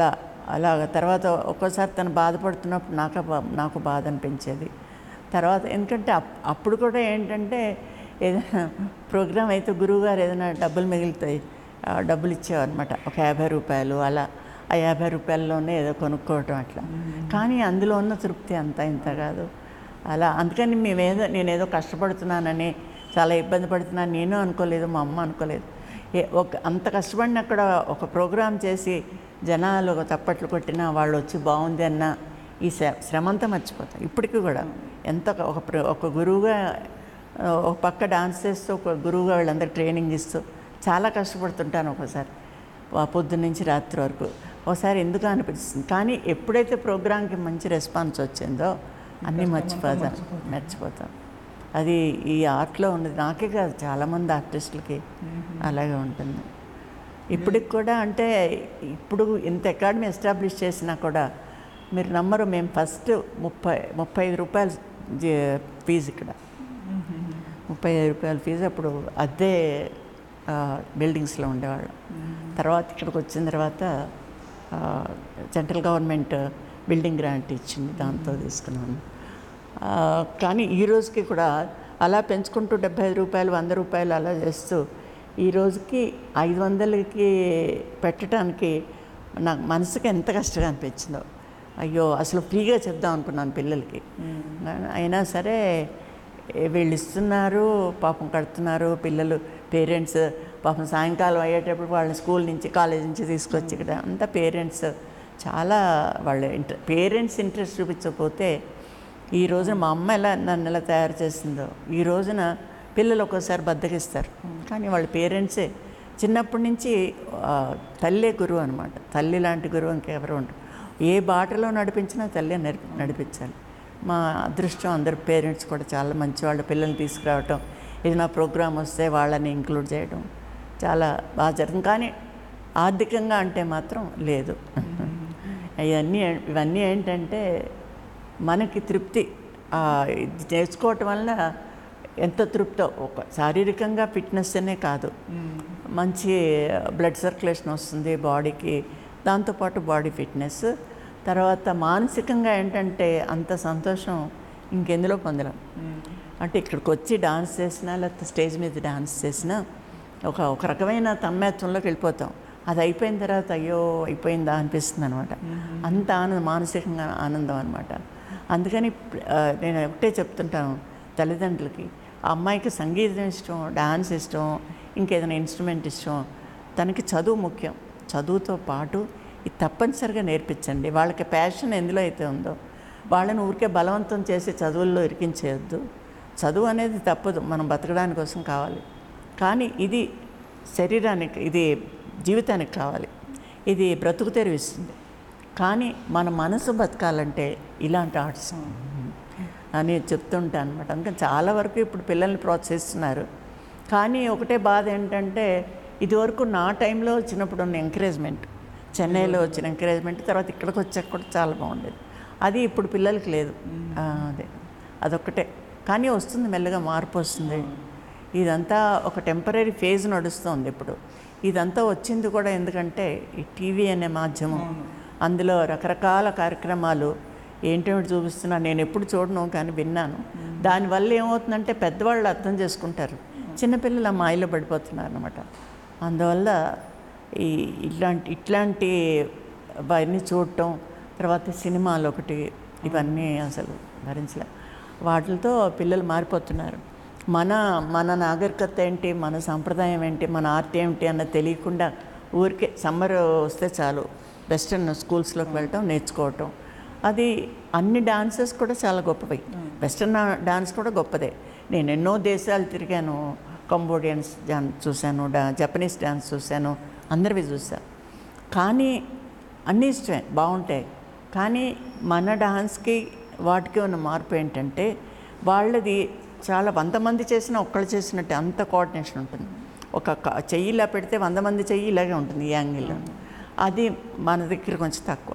[SPEAKER 2] అలాగ తర్వాత ఒక్కోసారి తను బాధపడుతున్నప్పుడు నాకు బా- నాకు బాధ అనిపించేది తర్వాత ఎందుకంటే అప్- అప్పుడు కూడా ఏంటంటే ఏదైనా ప్రోగ్రామ్ అయితే గురువుగారు ఏదైనా డబ్బులు మిగులుతాయి ఆ డబ్బులు ఇచ్చేవారనమాట ఒక యాభై రూపాయలు అలా ఆ యాభై రూపాయల్లోనే ఏదో కొనుక్కోవటం అట్లా కానీ అందులో ఉన్న తృప్తి అంతా ఇంత కాదు అలా అందుకని మేమేదో నేనేదో కష్టపడుతున్నానని చాలా ఇబ్బంది పడుతున్నాను నేను అనుకోలేదు మా అమ్మ అనుకోలేదు ఏ ఒక అంత కష్టపడిన అక్కడ ఒక ప్రోగ్రాం చేసి జనాలు ఒక తప్పట్లు కొట్టినా వాళ్ళు వచ్చి బాగుంది అన్న ఈ శ్ర శ్రమంతా మర్చిపోతాం ఇప్పటికీ కూడా ఎంత ఒక- ఒక ప్ర- ఒక గురువుగా ఆ, ఒక పక్క డాన్స్ చేస్తూ ఒక గురువుగా వీళ్ళందరూ ట్రైనింగ్ ఇస్తూ చాలా కష్టపడుతుంటాను ఒకసారి పొద్దున్న నుంచి రాత్రి వరకు ఒకసారి ఎందుకు అనిపిస్తుంది కానీ ఎప్పుడైతే ప్రోగ్రాంకి మంచి రెస్పాన్స్ వచ్చిందో అన్నీ మర్చిపోతాం మర్చిపోతాం అది ఈ ఆర్ట్లో ఉన్నది నాకే కాదు చాలామంది ఆర్టిస్టులకి అలాగే ఉంటుంది ఇప్పటికి కూడా అంటే ఇప్పుడు ఇంత అకాడమీ ఎస్టాబ్లిష్ చేసినా కూడా మీరు నమ్మరు మేము ఫస్ట్ ముప్పై ముప్పై ఐదు రూపాయలు జే- ఫీజు ఇక్కడ ముప్పై ఐదు రూపాయల ఫీజు అప్పుడు అద్దె ఆ, బిల్డింగ్స్లో ఉండేవాళ్ళం తర్వాత ఇక్కడికి వచ్చిన తర్వాత ఆ, సెంట్రల్ గవర్నమెంట్ బిల్డింగ్ గ్రాంట్ ఇచ్చింది దాంతో తీసుకున్నాను ఆ, కానీ ఈ రోజుకి కూడా అలా పెంచుకుంటూ డెబ్బై ఐదు రూపాయలు వంద రూపాయలు అలా చేస్తూ ఈ రోజుకి ఐదు వందలకి పెట్టడానికి నాకు మనసుకి ఎంత కష్టంగా అనిపించిందో అయ్యో అసలు ఫ్రీగా చెప్దాం అనుకున్నాను పిల్లలకి అయినా సరే ఏ వీళ్ళు ఇస్తున్నారు పాపం కడుతున్నారు పిల్లలు పేరెంట్స్ పాపం సాయంకాలం అయ్యేటప్పుడు వాళ్ళని స్కూల్ నుంచి కాలేజ్ నుంచి తీసుకొచ్చి ఇక్కడ అంతా పేరెంట్స్ చాలా వాళ్ళ ఇంట్రె పేరెంట్స్ ఇంట్రెస్ట్ చూపించకపోతే ఈ రోజున మా అమ్మ ఎలా నన్ను ఎలా తయారు చేసిందో ఈ రోజున పిల్లలు ఒక్కోసారి బద్దకిస్తారు కానీ వాళ్ళ పేరెంట్సే చిన్నప్పటి నుంచి ఆ, తల్లే గురువు అనమాట తల్లి లాంటి గురువు ఇంకెవరు ఉండరు ఏ బాటలో నడిపించినా తల్లే నడిపి నడిపించాలి మా అదృష్టం అందరు పేరెంట్స్ కూడా చాలా మంచి వాళ్ళ పిల్లల్ని తీసుకురావటం ఏదైనా ప్రోగ్రామ్ వస్తే వాళ్ళని ఇంక్లూడ్ చేయడం చాలా బాగా జరుగుతుంది కానీ ఆర్థికంగా అంటే మాత్రం లేదు ఇవన్నీ ఇవన్నీ ఏంటంటే మనకి తృప్తి ఆ, ఇది నేర్చుకోవటం వల్ల ఎంత తృప్తో ఒక శారీరకంగా ఫిట్నెస్ అనే కాదు మంచి బ్లడ్ సర్క్యులేషన్ వస్తుంది బాడీకి దాంతోపాటు బాడీ ఫిట్నెస్ తర్వాత మానసికంగా ఏంటంటే అంత సంతోషం ఇంకెందులో పొందలేం అంటే ఇక్కడికి వచ్చి డాన్స్ చేసినా లేకపోతే స్టేజ్ మీద డాన్స్ చేసినా ఒక ఒక రకమైన తన్మయత్వంలోకి వెళ్ళిపోతాం అది అయిపోయిన తర్వాత అయ్యో అయిపోయిందా అనిపిస్తుంది అనమాట అంత ఆనందం మానసికంగా ఆనందం అనమాట అందుకని ఆ, నేను ఒకటే చెప్తుంటాను తల్లిదండ్రులకి ఆ అమ్మాయికి సంగీతం ఇష్టం డాన్స్ ఇష్టం ఇంకేదైనా ఇన్స్ట్రుమెంట్ ఇష్టం తనకి చదువు ముఖ్యం చదువుతో పాటు ఇది తప్పనిసరిగా నేర్పించండి వాళ్ళకి ప్యాషన్ ఎందులో అయితే ఉందో వాళ్ళని ఊరికే బలవంతం చేసి చదువుల్లో ఇరికించేయొద్దు చదువు అనేది తప్పదు మనం బతకడానికి కోసం కావాలి కానీ ఇది శరీరానికి ఇది జీవితానికి కావాలి ఇది బ్రతుకు తెరివిస్తుంది కానీ మన మనసు బతకాలంటే ఇలాంటి ఆర్ట్స్ అని చెప్తుంటాను అనమాట అందుకని చాలా వరకు ఇప్పుడు పిల్లల్ని ప్రోత్సహిస్తున్నారు కానీ ఒకటే బాధ ఏంటంటే ఇదివరకు నా టైంలో వచ్చినప్పుడు ఉన్న ఎంకరేజ్మెంట్ చెన్నైలో వచ్చిన ఎంకరేజ్మెంట్ తర్వాత ఇక్కడికి వచ్చాక కూడా చాలా బాగుండేది అది ఇప్పుడు పిల్లలకి లేదు ఆ, అదే అదొక్కటే కానీ వస్తుంది మెల్లగా మార్పు వస్తుంది ఇదంతా ఒక టెంపరీ ఫేజ్ నడుస్తుంది ఇప్పుడు ఇదంతా వచ్చింది కూడా ఎందుకంటే ఈ టీవీ అనే మాధ్యమం అందులో రకరకాల కార్యక్రమాలు ఏంటేమిటి చూపిస్తున్నా నేను ఎప్పుడు చూడను కానీ విన్నాను దానివల్ల ఏమవుతుందంటే పెద్దవాళ్ళు అర్థం చేసుకుంటారు చిన్నపిల్లలు ఆ మాయలో పడిపోతున్నారు అనమాట అందువల్ల ఈ ఇట్లాంటి ఇట్లాంటి అవన్నీ చూడటం తర్వాత సినిమాలు ఒకటి ఇవన్నీ అసలు భరించలే వాటితో పిల్లలు మారిపోతున్నారు మన మన నాగరికత ఏంటి మన సాంప్రదాయం ఏంటి మన ఆర్ట్ ఏమిటి అన్నది తెలియకుండా ఊరికే సమ్మర్ వస్తే చాలు వెస్ట్రన్ స్కూల్స్లోకి వెళ్ళటం నేర్చుకోవటం అది అన్ని డాన్సెస్ కూడా చాలా గొప్పవి వెస్ట్రన్ డాన్స్ కూడా గొప్పదే నేను ఎన్నో దేశాలు తిరిగాను కంబోడియన్స్ డాన్స్ చూశాను డా జపనీస్ డాన్స్ చూశాను అందరివి చూశాను కానీ అన్నీ ఇష్టమే బాగుంటాయి కానీ మన డాన్స్కి వాటికి ఉన్న మార్పు ఏంటంటే వాళ్ళది చాలా వంద మంది చేసినా ఒక్కళ్ళు చేసినట్టే అంత కోఆర్డినేషన్ ఉంటుంది ఒక క- చెయ్యి ఇలా పెడితే వంద మంది చెయ్యి ఇలాగే ఉంటుంది ఈ యాంగిల్లో అది మన దగ్గర కొంచెం తక్కువ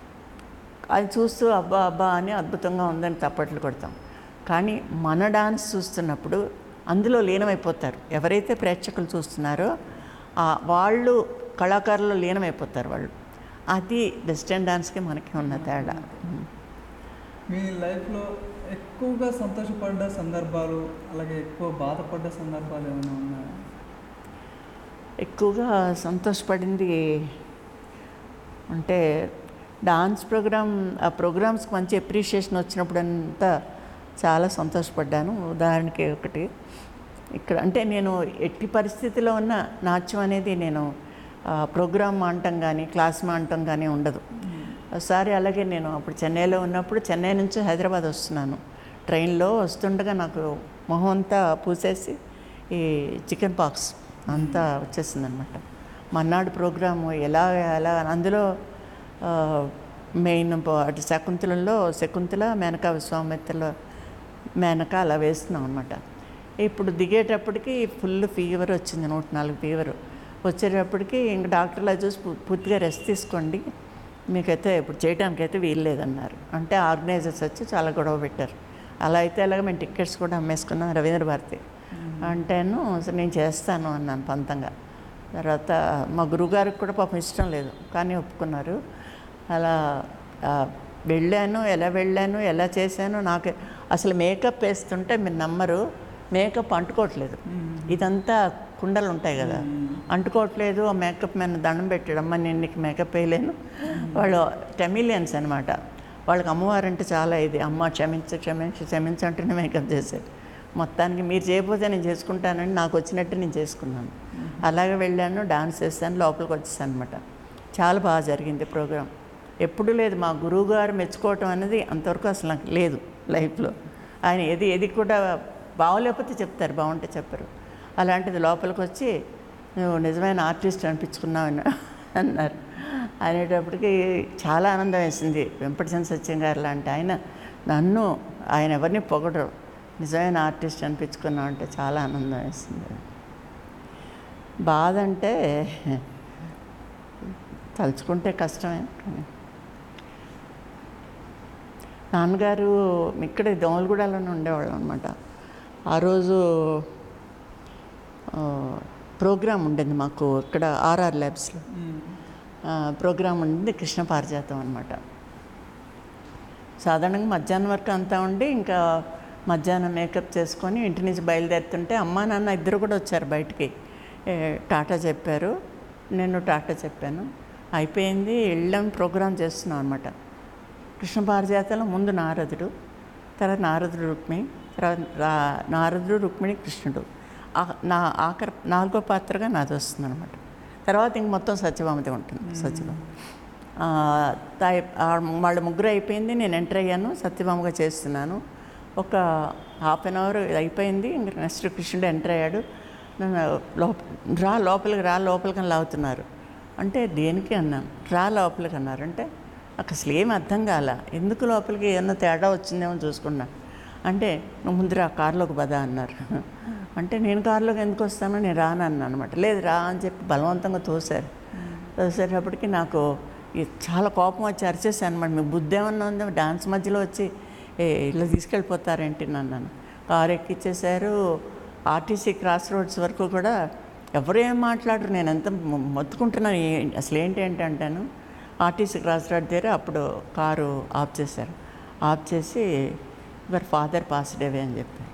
[SPEAKER 2] అది చూస్తూ అబ్బా అబ్బా అని అద్భుతంగా ఉందని తప్పట్లు కొడతాం కానీ మన డాన్స్ చూస్తున్నప్పుడు అందులో లీనమైపోతారు ఎవరైతే ప్రేక్షకులు చూస్తున్నారో ఆ వాళ్ళు కళాకారులు లీనమైపోతారు వాళ్ళు అది వెస్టర్న్ డాన్స్కి మనకి ఉన్న తేడా
[SPEAKER 1] మీ లైఫ్లో ఎక్కువగా సంతోషపడ్డ సందర్భాలు అలాగే ఎక్కువ బాధపడ్డ సందర్భాలు ఏమైనా ఉన్నాయా
[SPEAKER 2] ఎక్కువగా సంతోషపడింది అంటే డాన్స్ ప్రోగ్రామ్ ఆ ప్రోగ్రామ్స్కి మంచి అప్రిషియేషన్ వచ్చినప్పుడు అంతా చాలా సంతోషపడ్డాను ఉదాహరణకి ఒకటి ఇక్కడ అంటే నేను ఎట్టి పరిస్థితిలో ఉన్న నాట్యం అనేది నేను ఆ, ప్రోగ్రామ్ మానటం కానీ క్లాస్ మానటం కానీ ఉండదు ఒకసారి అలాగే నేను అప్పుడు చెన్నైలో ఉన్నప్పుడు చెన్నై నుంచి హైదరాబాద్ వస్తున్నాను ట్రైన్లో వస్తుండగా నాకు మొహం అంతా పూసేసి ఈ చికెన్ పాక్స్ అంతా వచ్చేసింది అనమాట మన్నాడు ప్రోగ్రాము ఎలా ఎలా అందులో ఆ, మెయిన్ ప- అటు శకుంతలలో శకుంతల మేనకా విశ్వామిత్రలో మేనక అలా వేస్తున్నాం అనమాట ఇప్పుడు దిగేటప్పటికి ఫుల్ ఫీవర్ వచ్చింది నూట నాలుగు ఫీవర్ వచ్చేటప్పటికి ఇంక డాక్టర్లు అది చూసి పూ- పూర్తిగా రెస్ట్ తీసుకోండి మీకైతే ఇప్పుడు చేయడానికైతే వీలు లేదన్నారు అంటే ఆర్గనైజర్స్ వచ్చి చాలా గొడవ పెట్టారు అలా అయితే అలాగ మేము టికెట్స్ కూడా అమ్మేసుకున్నాం రవీంద్ర భారతి అంటేను "సరే, నేను చేస్తాను అన్నాను పంతంగా తర్వాత మా గురువుగారికి కూడా పాపం ఇష్టం లేదు కానీ ఒప్పుకున్నారు అలా ఆ, వెళ్ళాను ఎలా వెళ్ళాను ఎలా చేశాను నాకు అసలు మేకప్ వేస్తుంటే మీరు నమ్మరు మేకప్ అంటుకోవట్లేదు ఇదంతా కుండలు ఉంటాయి కదా అంటుకోవట్లేదు ఆ మేకప్ మ్యాన్ దండం పెట్టాడు అమ్మ నేను నీకు మేకప్ వేయలేను వాళ్ళు టెమిలియన్స్ అనమాట వాళ్ళకి అమ్మవారంటే చాలా ఇది అమ్మ క్షమించు క్షమించు క్షమించు అంటేనే మేకప్ చేశారు మొత్తానికి మీరు చేయకపోతే నేను చేసుకుంటానని నాకు వచ్చినట్టు నేను చేసుకున్నాను అలాగే వెళ్ళాను డాన్స్ చేస్తాను లోపలికి వచ్చేసాను అనమాట చాలా బాగా జరిగింది ప్రోగ్రాం ఎప్పుడూ లేదు మా గురువు గారు మెచ్చుకోవటం అనేది అంతవరకు అసలు నాకు లేదు లైఫ్లో ఆయన ఏది ఏది కూడా బాగోలేకపోతే చెప్తారు బాగుంటే చెప్పరు అలాంటిది లోపలికి వచ్చి నువ్వు నిజమైన ఆర్టిస్ట్ అనిపించుకున్నావు అని అన్నారు అనేటప్పటికి చాలా ఆనందం వేసింది వెంపటిచంద్ర సత్యం గారు లాంటి ఆయన నన్ను ఆయన ఎవరిని పొగడరు నిజమైన ఆర్టిస్ట్ అనిపించుకున్నావు అంటే చాలా ఆనందం వేసింది బాధ అంటే తలుచుకుంటే కష్టమే కానీ నాన్నగారు ఇక్కడ దోమలగూడలోనే ఉండేవాళ్ళం అనమాట ఆ రోజు ప్రోగ్రామ్ ఉండేది మాకు ఇక్కడ ఆర్ఆర్ ల్యాబ్స్లో ప్రోగ్రామ్ ఉండింది కృష్ణ పారిజాతం అనమాట సాధారణంగా మధ్యాహ్నం వరకు అంతా ఉండి ఇంకా మధ్యాహ్నం మేకప్ చేసుకొని ఇంటి నుంచి బయలుదేరుతుంటే అమ్మ నాన్న ఇద్దరు కూడా వచ్చారు బయటికి ఏ, టాటా చెప్పారు నేను టాటా చెప్పాను అయిపోయింది వెళ్ళాం ప్రోగ్రామ్ చేస్తున్నాం అనమాట కృష్ణ పారిజాతంలో ముందు నారదుడు తర్వాత నారదుడు రుక్మిణి తర్వాత రా నారదుడు రుక్మిణి కృష్ణుడు ఆ- నా ఆఖరి నాలుగో పాత్రగా నాది వస్తుంది అనమాట తర్వాత ఇంక మొత్తం సత్యభామతి ఉంటుంది సత్యభామ ఆ, తాయి- ఆ వాళ్ళ ముగ్గురు అయిపోయింది నేను ఎంటర్ అయ్యాను సత్యభామగా చేస్తున్నాను ఒక హాఫ్ అన్ అవర్ అయిపోయింది ఇంక నెక్స్ట్ కృష్ణుడు ఎంటర్ అయ్యాడు నన్ను లోప రా లోపలికి రా లోపలికి అని లాగుతున్నారు అంటే దేనికి అన్నాను రా లోపలికి అన్నారు అంటే నాకు అసలు ఏం అర్థం కాల ఎందుకు లోపలికి ఏమన్నా తేడా వచ్చిందేమో చూసుకున్నా అంటే నువ్వు ముందు రా కారులోకి పదా అన్నారు అంటే నేను కారులోకి ఎందుకు వస్తానో నేను రాను అన్నాను అనమాట లేదు రా అని చెప్పి బలవంతంగా తోశారు తోసేటప్పటికి నాకు ఈ చాలా కోపం వచ్చి అరిచేసాను అనమాట మీ బుద్ధి ఏమన్నా ఉందో డాన్స్ మధ్యలో వచ్చి "ఏ, ఇలా తీసుకెళ్ళిపోతారేంటి నన్ను కారు ఎక్కిచ్చేసారు ఆర్టీసీ క్రాస్ రోడ్స్ వరకు కూడా ఎవరు ఏం మాట్లాడరు నేను ఎంత మొ- మొత్తుకుంటున్నాను ఏ- అసలు ఏంటి ఏంటి అంటాను ఆర్టీసీ క్రాస్ రోడ్ దగ్గర అప్పుడు కారు ఆఫ్ చేశారు ఆఫ్ చేసి యువర్ ఫాదర్ పాస్డ్ అవే అని చెప్పారు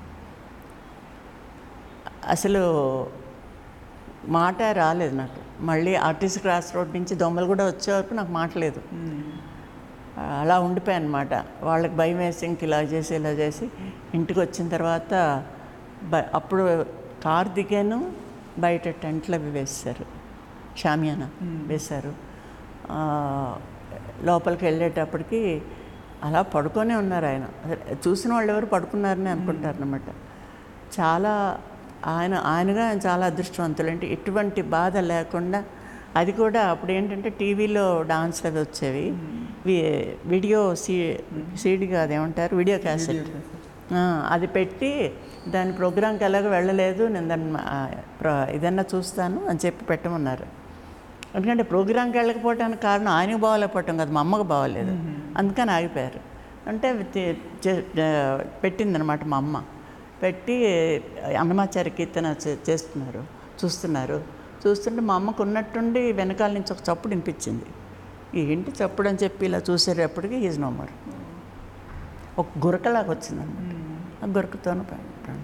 [SPEAKER 2] అసలు మాట రాలేదు నాకు మళ్ళీ ఆర్టీసీ క్రాస్ రోడ్ నుంచి దొమ్మలు కూడా వచ్చే వరకు నాకు మాట లేదు అలా ఉండిపోయాను అనమాట వాళ్ళకి భయం వేసి ఇంక ఇలా చేసి ఇలా చేసి ఇంటికి వచ్చిన తర్వాత బ అప్పుడు కార్ దిగాను బయట టెంట్లు అవి వేశారు షామియానా వేశారు ఆ, లోపలికి వెళ్ళేటప్పటికి అలా పడుకొనే ఉన్నారు ఆయన అసలు చూసిన వాళ్ళు ఎవరు పడుకున్నారని అనుకుంటారనమాట చాలా ఆయన ఆయనగా ఆయన చాలా అదృష్టవంతులు అంటే ఎటువంటి బాధ లేకుండా అది కూడా అప్పుడు ఏంటంటే టీవీలో డాన్స్లు అవి వచ్చేవి వి- వీడియో సీ సీడీ కాదు ఏమంటారు వీడియో క్యాసెట్ ఆ, అది పెట్టి దాని ప్రోగ్రాంకి ఎలాగో వెళ్ళలేదు నేను దాన్ని ఆ, ప్ర- ఇదన్నా చూస్తాను అని చెప్పి పెట్టమన్నారు ఎందుకంటే ప్రోగ్రాంకి వెళ్ళకపోవడానికి కారణం ఆయనకు బాగోలేకపోవటం కాదు మా అమ్మకు బాగోలేదు అందుకని ఆగిపోయారు అంటే తి- చే- ఆ, పెట్టిందనమాట మా అమ్మ పెట్టి అన్నమాచార్య కీర్తన చే- చేస్తున్నారు చూస్తున్నారు చూస్తుంటే మా అమ్మకు ఉన్నట్టుండి వెనకాల నుంచి ఒక చప్పుడు వినిపించింది ఏంటి చప్పుడు అని చెప్పి ఇలా చూసేటప్పటికి ఈజ్ నో మోర్ ఒక గురకలాగా వచ్చిందన్నమాట
[SPEAKER 1] మ్మ్.
[SPEAKER 2] ఆ గురకతోనే ప్రాణం ప్రాణం.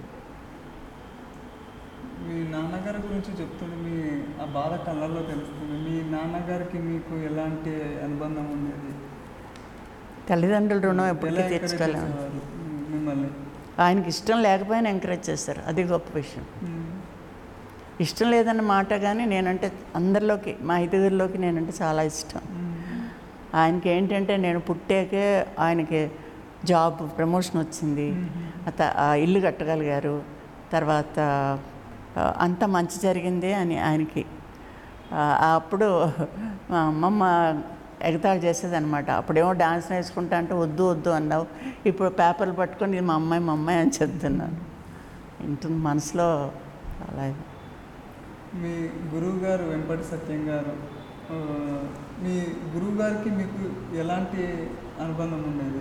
[SPEAKER 1] మీ నాన్నగారి గురించి చెప్తుంటే మీ ఆ బాధ కళ్ళల్లో తెలుస్తుంది మీ నాన్నగారికి మీకు ఎలాంటి అనుబంధం ఉండేది
[SPEAKER 2] తల్లిదండ్రుల రుణం ఎప్పటికీ
[SPEAKER 1] ఎలా encourage
[SPEAKER 2] తీర్చుకోలేము
[SPEAKER 1] చేసేవారు మిమ్మల్ని
[SPEAKER 2] ఆయనకి ఇష్టం లేకపోయినా ఎంకరేజ్ చేస్తారు అది గొప్ప విషయం
[SPEAKER 1] మ్మ్.
[SPEAKER 2] ఇష్టం లేదన్న మాట కానీ నేనంటే అందరిలోకి మా ఐదుగురిలోకి నేనంటే చాలా ఇష్టం
[SPEAKER 1] మ్మ్.
[SPEAKER 2] ఆయనకి ఏంటంటే నేను పుట్టాకే ఆయనకి జాబ్ ప్రమోషన్ వచ్చింది అత ఆ ఇల్లు కట్టగలిగారు తర్వాత ఆ, అంత మంచి జరిగింది అని ఆయనకి ఆ, అప్పుడు మా అమ్మమ్మ ఎగతాళి చేసేది అనమాట అప్పుడేమో డాన్స్ నేర్చుకుంటా అంటే వద్దు వద్దు అన్నావు ఇప్పుడు పేపర్లు పట్టుకొని ఇది మా అమ్మాయి మా అమ్మాయి అని చెప్తున్నాను ఇంటుంది మనసులో అలా ఇది.
[SPEAKER 1] మీ గురువు గారు వెంపటి సత్యం గారు ఆ, మీ గురువు గారికి మీకు ఎలాంటి అనుబంధం ఉండేది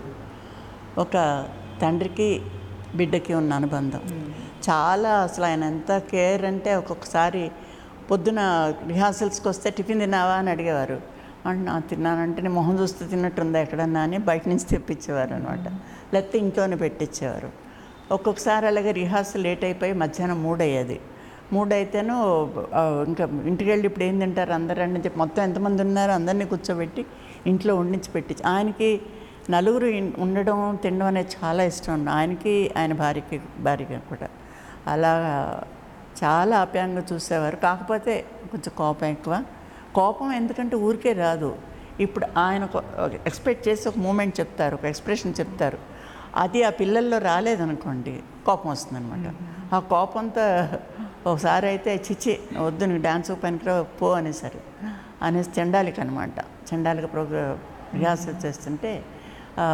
[SPEAKER 2] ఒక తండ్రికి బిడ్డకి ఉన్న అనుబంధం
[SPEAKER 1] మ్మ్.
[SPEAKER 2] చాలా అసలు ఆయన ఎంత కేర్ అంటే ఒక్కొక్కసారి పొద్దున రిహార్సల్స్కి వస్తే టిఫిన్ తిన్నావా అని అడిగేవారు అంటే నా తిన్నానంటే నేను మొహం చూస్తే తిన్నట్టుందా ఎక్కడన్నా అని బయట నుంచి తెప్పించేవారు అనమాట లేకపోతే ఇంట్లోనే పెట్టించేవారు ఒక్కొక్కసారి అలాగే రిహార్సల్ లేట్ అయిపోయి మధ్యాహ్నం మూడు అయ్యేది మూడు అయితేనూ ఆ, ఇంకా ఇంటికి వెళ్ళి ఇప్పుడు ఏం తింటారు అందరూ అని చెప్పి మొత్తం ఎంతమంది ఉన్నారో అందరినీ కూర్చోబెట్టి ఇంట్లో వండించి పెట్టించి ఆయనకి నలుగురు ఇన్- ఉండడం తినడం అనేది చాలా ఇష్టం ఆయనకి ఆయన భార్యకి భార్యకి కూడా అలా చాలా ఆప్యాయంగా చూసేవారు కాకపోతే కొంచెం కోపం ఎక్కువ కోపం ఎందుకంటే ఊరికే రాదు ఇప్పుడు ఆయన ఎక్స్పెక్ట్ చేసి ఒక మూమెంట్ చెప్తారు ఒక ఎక్స్ప్రెషన్ చెప్తారు అది ఆ పిల్లల్లో రాలేదనుకోండి కోపం వస్తుందన్నమాట ఆ కోపంతో ఒకసారి అయితే చిచి వద్దు నీకు డ్యాన్స్ పనికిరా పో అనేసారు అనేసి చెండాలికి అనమాట చెండాలిక ప్రోగ్రా రిహార్సల్ చేస్తుంటే ఆ,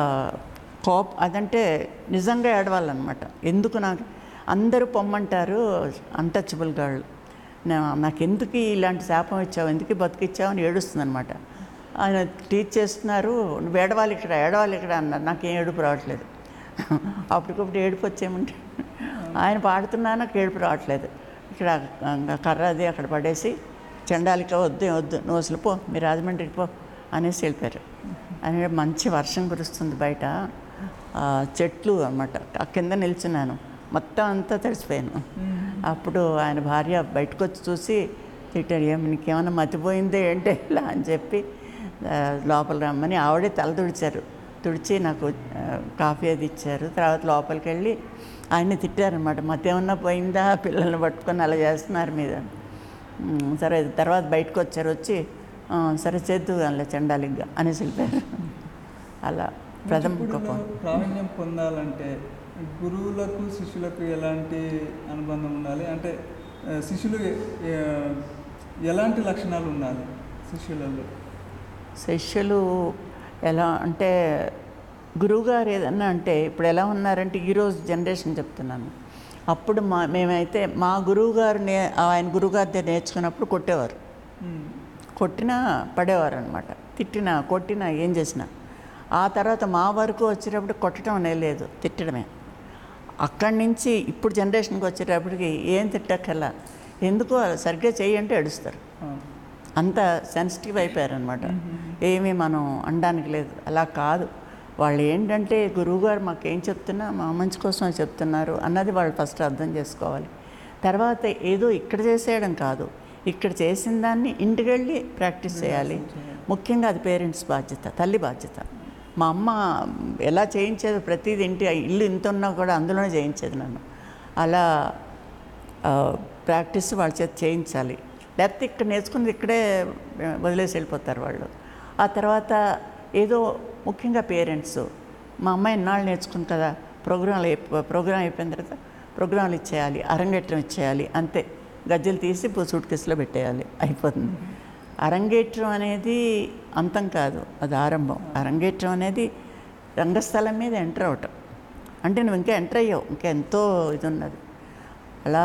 [SPEAKER 2] కోప అదంటే నిజంగా ఏడవాలన్నమాట ఎందుకు నాకు అందరూ పొమ్మంటారు అన్టచబుల్ గాళ్ళు నా- నాకు ఎందుకు ఇలాంటి శాపం ఇచ్చావు ఎందుకు బతికిచ్చావు అని ఏడుస్తుందనమాట ఆయన టీచ్ చేస్తున్నారు నువ్వు ఏడవాలి ఇక్కడ ఏడవాలి ఇక్కడ అన్నారు నాకేం ఏడుపు రావట్లేదు అప్పటికప్పుడు ఏడుపు వచ్చేయమంటే ఆయన పాడుతున్నా నాకు ఏడుపు రావట్లేదు ఇక్కడ ఆ కర్ర అది అక్కడ పడేసి చండాలిక వద్దు వద్దు నువ్వు అసలు పో మీరు రాజమండ్రికి పో అనేసి వెళ్ళిపోయారు అని మంచి వర్షం కురుస్తుంది బయట ఆ, చెట్లు అన్నమాట ఆ కింద నిల్చున్నాను మొత్తం అంతా తడిసిపోయాను అప్పుడు ఆయన భార్య బయటకు వచ్చి చూసి తిట్టాడు ఏమి నీకేమైనా మతిపోయిందే ఏంటి ఇలా అని చెప్పి ఆ, లోపల రమ్మని ఆవిడే తల తుడిచారు తుడిచి నాకు ఆ, కాఫీ అది ఇచ్చారు తర్వాత లోపలికి వెళ్ళి ఆయన్ని తిట్టారనమాట మతి ఏమన్నా పోయిందా పిల్లల్ని పట్టుకొని అలా చేస్తున్నారు మీద ఉమ్, సరే తర్వాత బయటకు వచ్చారు వచ్చి "ఆ, సరే చేద్దు అలా చండాలిగ్గా అనేసి వెళ్ళిపోయారు అలా ప్రథమ
[SPEAKER 1] కూచిపూడిలో
[SPEAKER 2] కోపం
[SPEAKER 1] ప్రావీణ్యం పొందాలంటే గురువులకు శిష్యులకు ఎలాంటి అనుబంధం ఉండాలి అంటే ఆ, శిష్యులు ఆ, ఎలాంటి లక్షణాలు ఉండాలి శిష్యులలో
[SPEAKER 2] శిష్యులు ఎలా అంటే గురువుగారు ఏదన్నా అంటే ఇప్పుడు ఎలా ఉన్నారంటే ఈరోజు జనరేషన్ చెప్తున్నాను అప్పుడు మా మేమైతే మా గురువుగారు నే ఆయన గురువుగారి దగ్గర నేర్చుకున్నప్పుడు కొట్టేవారు
[SPEAKER 1] ఉమ్,
[SPEAKER 2] కొట్టినా పడేవారు అనమాట తిట్టినా కొట్టినా ఏం చేసినా ఆ తర్వాత మా వరకు వచ్చేటప్పుడు కొట్టడం అనేది లేదు తిట్టడమే అక్కడి నుంచి ఇప్పుడు జనరేషన్కి వచ్చేటప్పటికి ఏం తిట్టక్కర్లా ఎందుకో సరిగ్గా చేయంటే ఏడుస్తారు
[SPEAKER 1] ఆ,
[SPEAKER 2] అంత సెన్సిటివ్ అయిపోయారనమాట ఏమీ మనం అనడానికి లేదు అలా కాదు వాళ్ళు ఏంటంటే గురువుగారు మాకు ఏం చెప్తున్నా మా మంచి కోసం చెప్తున్నారు అన్నది వాళ్ళు ఫస్ట్ అర్థం చేసుకోవాలి తర్వాత ఏదో ఇక్కడ చేసేయడం కాదు ఇక్కడ చేసిన దాన్ని ఇంటికి వెళ్ళి ప్రాక్టీస్ చేయాలి ముఖ్యంగా అది పేరెంట్స్ బాధ్యత తల్లి బాధ్యత మా అమ్మ ఎలా చేయించేది ప్రతిదీ ఇంటి ఇల్లు ఇంత ఉన్నా కూడా అందులోనే చేయించేది నన్ను అలా ఆ, ప్రాక్టీస్ వాళ్ళ చేత చేయించాలి లేకపోతే ఇక్కడ నేర్చుకున్నది ఇక్కడే వదిలేసి వెళ్ళిపోతారు వాళ్ళు ఆ తర్వాత ఏదో ముఖ్యంగా పేరెంట్స్ మా అమ్మాయి ఇన్నాళ్ళు నేర్చుకుంది కదా ప్రోగ్రాంలు అయిపో- ప్రోగ్రాం అయిపోయిన తర్వాత ప్రోగ్రాంలు ఇచ్చేయాలి అరంగేట్రం ఇచ్చేయాలి అంతే గజ్జలు తీసి సూట్ కేసులో పెట్టేయాలి అయిపోతుంది అరంగేట్రం అనేది అంతం కాదు అది ఆరంభం అరంగేట్రం అనేది రంగస్థలం మీద ఎంటర్ అవటం అంటే నువ్వు ఇంకా ఎంటర్ అయ్యావు ఇంకా ఎంతో ఇది ఉన్నది అలా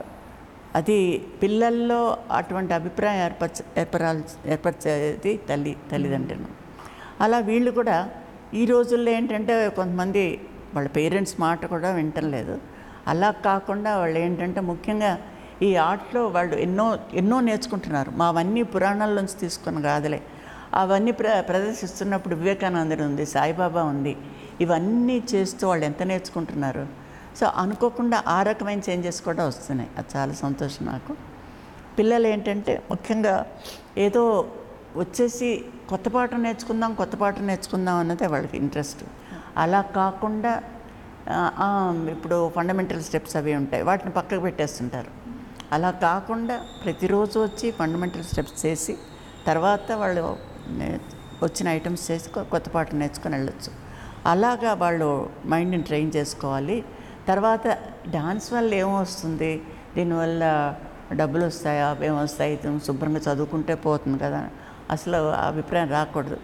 [SPEAKER 2] అది పిల్లల్లో అటువంటి అభిప్రాయం ఏర్పరచ ఏర్పరాల్ ఏర్పరిచేది తల్లి తల్లిదండ్రులు అలా వీళ్ళు కూడా ఈ రోజుల్లో ఏంటంటే కొంతమంది వాళ్ళ పేరెంట్స్ మాట కూడా వింటలేదు అలా కాకుండా వాళ్ళు ఏంటంటే ముఖ్యంగా ఈ ఆర్ట్లో వాళ్ళు ఎన్నో ఎన్నో నేర్చుకుంటున్నారు మావన్నీ పురాణాల నుంచి తీసుకుని కాదులే అవన్నీ ప్ర ప్రదర్శిస్తున్నప్పుడు వివేకానందుడు ఉంది సాయిబాబా ఉంది ఇవన్నీ చేస్తూ వాళ్ళు ఎంత నేర్చుకుంటున్నారు సో అనుకోకుండా ఆ రకమైన చేంజెస్ కూడా వస్తున్నాయి అది చాలా సంతోషం నాకు పిల్లలు ఏంటంటే ముఖ్యంగా ఏదో వచ్చేసి కొత్త పాట నేర్చుకుందాం కొత్త పాట నేర్చుకుందాం అన్నదే వాళ్ళకి ఇంట్రెస్ట్ అలా కాకుండా ఆ, ఆ, ఇప్పుడు ఫండమెంటల్ స్టెప్స్ అవి ఉంటాయి వాటిని పక్కకు పెట్టేస్తుంటారు అలా కాకుండా ప్రతిరోజు వచ్చి ఫండమెంటల్ స్టెప్స్ చేసి తర్వాత వాళ్ళు నే- వచ్చిన ఐటమ్స్ చేసి కొ- కొత్త పాట నేర్చుకొని వెళ్ళొచ్చు అలాగా వాళ్ళు మైండ్ని ట్రైన్ చేసుకోవాలి తర్వాత డాన్స్ వల్ల ఏమొస్తుంది దీనివల్ల డబ్బులు వస్తాయా అవేం వస్తాయి ఇది శుభ్రంగా చదువుకుంటే పోతుంది కదా అసలు ఆ అభిప్రాయం రాకూడదు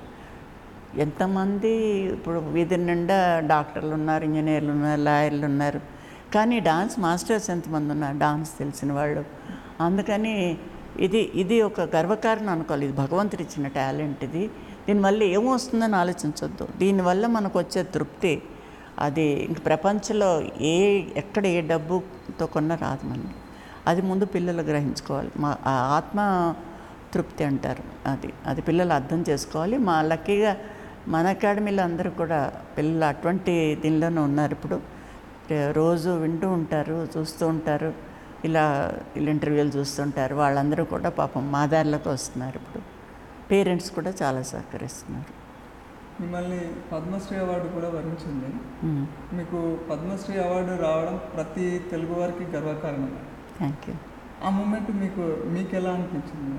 [SPEAKER 2] ఎంతమంది ఇప్పుడు వీధి నిండా డాక్టర్లు ఉన్నారు ఇంజనీర్లు ఉన్నారు లాయర్లు ఉన్నారు కానీ డాన్స్ మాస్టర్స్ ఎంతమంది ఉన్నారు డాన్స్ తెలిసిన వాళ్ళు అందుకని ఇది ఇది ఒక గర్వకారణం అనుకోవాలి ఇది భగవంతుడు ఇచ్చిన టాలెంట్ ఇది దీనివల్ల ఏమొస్తుందని ఆలోచించొద్దు దీనివల్ల మనకు వచ్చే తృప్తి అది ఇంక ప్రపంచంలో ఏ ఎక్కడ ఏ డబ్బుతో కొన్నా రాదు మనకి అది ముందు పిల్లలు గ్రహించుకోవాలి మా ఆ ఆత్మ తృప్తి అంటారు అది అది పిల్లలు అర్థం చేసుకోవాలి మా లక్కీగా మన అకాడమీలో అందరూ కూడా పిల్లలు అటువంటి దీనిలోనే ఉన్నారు ఇప్పుడు రే- రోజు వింటూ ఉంటారు చూస్తూ ఉంటారు ఇలా ఇలా ఇంటర్వ్యూలు చూస్తుంటారు వాళ్ళందరూ కూడా పాపం మా దారిలోకి వస్తున్నారు ఇప్పుడు పేరెంట్స్ కూడా చాలా సహకరిస్తున్నారు
[SPEAKER 1] మిమ్మల్ని పద్మశ్రీ అవార్డు కూడా వరించింది
[SPEAKER 2] మ్మ్.
[SPEAKER 1] మీకు పద్మశ్రీ అవార్డు రావడం ప్రతి తెలుగు వారికి గర్వకారణం
[SPEAKER 2] థ్యాంక్ యూ
[SPEAKER 1] ఆ మూమెంట్ మీకు మీకు ఎలా అనిపించింది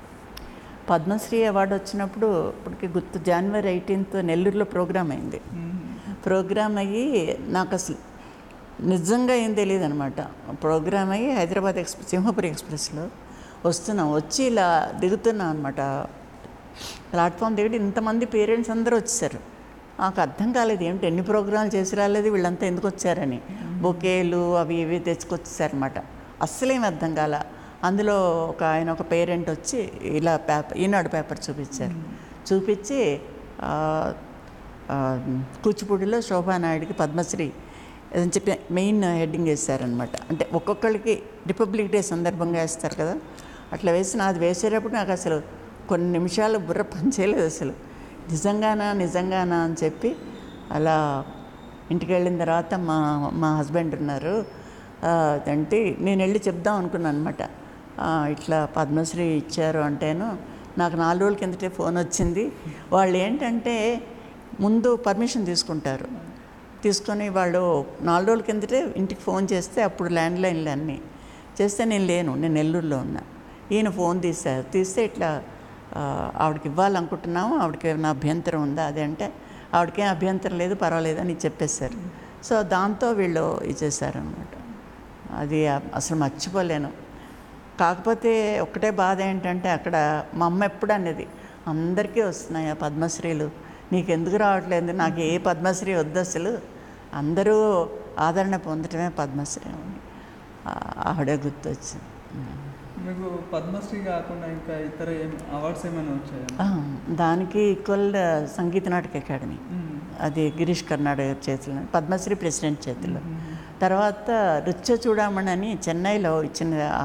[SPEAKER 2] పద్మశ్రీ అవార్డు వచ్చినప్పుడు ఇప్పటికి గుర్తు జనవరి ఎయిటీన్త్ నెల్లూరులో ప్రోగ్రామ్ అయింది
[SPEAKER 1] మ్మ్.
[SPEAKER 2] ప్రోగ్రామ్ అయ్యి నాకు అసలు నిజంగా ఏం తెలియదు అనమాట ప్రోగ్రామ్ అయ్యి హైదరాబాద్ ఎక్స్ప్రెస్ సింహపురి ఎక్స్ప్రెస్లో వస్తున్నాం వచ్చి ఇలా దిగుతున్నాం అనమాట ప్లాట్ఫామ్ దిగడి ఇంతమంది పేరెంట్స్ అందరూ వచ్చేసారు నాకు అర్థం కాలేదు ఏమిటి ఎన్ని ప్రోగ్రాంలు చేసి రాలేదు వీళ్ళంతా ఎందుకు వచ్చారని బొకేలు అవి ఇవి తెచ్చుకొచ్చేసారనమాట అస్సలేం అర్థం కాల అందులో ఒక ఆయన ఒక పేరెంట్ వచ్చి ఇలా పేపర్ ఈనాడు పేపర్ చూపించారు చూపించి ఆ, ఆ, కూచిపూడిలో శోభానాయుడికి పద్మశ్రీ అని చెప్పి మెయిన్ హెడ్డింగ్ వేశారనమాట అంటే ఒక్కొక్కరికి రిపబ్లిక్ డే సందర్భంగా వేస్తారు కదా అట్లా వేసి నాది వేసేటప్పుడు నాకు అసలు కొన్ని నిమిషాలు బుర్ర పనిచేయలేదు అసలు నిజంగానా నిజంగానా అని చెప్పి అలా ఇంటికి వెళ్ళిన తర్వాత మా మా హస్బెండ్ ఉన్నారు ఆ, అంటే నేను వెళ్ళి చెప్దాం అనుకున్నాను అనమాట ఇట్లా పద్మశ్రీ ఇచ్చారు అంటేను నాకు నాలుగు రోజుల కిందటే ఫోన్ వచ్చింది వాళ్ళు ఏంటంటే ముందు పర్మిషన్ తీసుకుంటారు తీసుకొని వాళ్ళు నాలుగు రోజుల కిందటే ఇంటికి ఫోన్ చేస్తే అప్పుడు ల్యాండ్ లైన్లు అన్నీ చేస్తే నేను లేను నేను నెల్లూరులో ఉన్నా ఈయన ఫోన్ తీశారు తీస్తే ఇట్లా ఆ, ఆవిడకి ఇవ్వాలనుకుంటున్నాము ఆవిడకి ఏమైనా అభ్యంతరం ఉందా అది అంటే ఆవిడకేం అభ్యంతరం లేదు పర్వాలేదు అని చెప్పేశారు సో దాంతో వీళ్ళు ఇచ్చేసారనమాట అది అసలు మర్చిపోలేను కాకపోతే ఒక్కటే బాధ ఏంటంటే అక్కడ మా అమ్మ ఎప్పుడు అనేది అందరికీ వస్తున్నాయి ఆ పద్మశ్రీలు నీకు ఎందుకు రావట్లేదు నాకు ఏ పద్మశ్రీ వద్దు అసలు అందరూ ఆదరణ పొందటమే పద్మశ్రీ అని ఆ- ఆవిడే గుర్తొచ్చింది
[SPEAKER 1] మీకు పద్మశ్రీ కాకుండా ఇంకా ఇతర ఏం అవార్డ్స్ ఏమైనా వచ్చాయా
[SPEAKER 2] ఆ, దానికి ఈక్వల్ సంగీత నాటక అకాడమీ
[SPEAKER 1] మ్మ్.
[SPEAKER 2] అది గిరీష్ కర్నాడ్ గారి చేతిలో పద్మశ్రీ ప్రెసిడెంట్ చేతిలో తర్వాత నృత్య చూడమని అని చెన్నైలో ఇచ్చిన ఆ,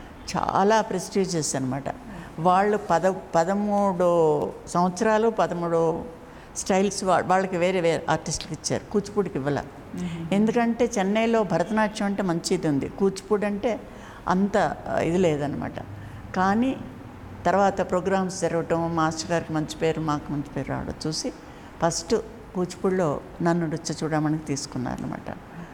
[SPEAKER 2] చాలా ప్రెస్టీజియస్ అనమాట వాళ్ళు పద పదమూడు సంవత్సరాలు పదమూడు స్టైల్స్ వా- వాళ్ళకి వేరే వేరే ఆర్టిస్టులకు ఇచ్చారు కూచిపూడికి ఇవ్వాల ఎందుకంటే చెన్నైలో భరతనాట్యం అంటే మంచిది ఉంది కూచిపూడి అంటే అంత ఆ, ఇది లేదనమాట కానీ తర్వాత ప్రోగ్రామ్స్ జరగటం మాస్టర్ గారికి మంచి పేరు మాకు మంచి పేరు రావడం చూసి ఫస్ట్ కూచిపూడిలో నన్ను నృత్య చూడమని తీసుకున్నారనమాట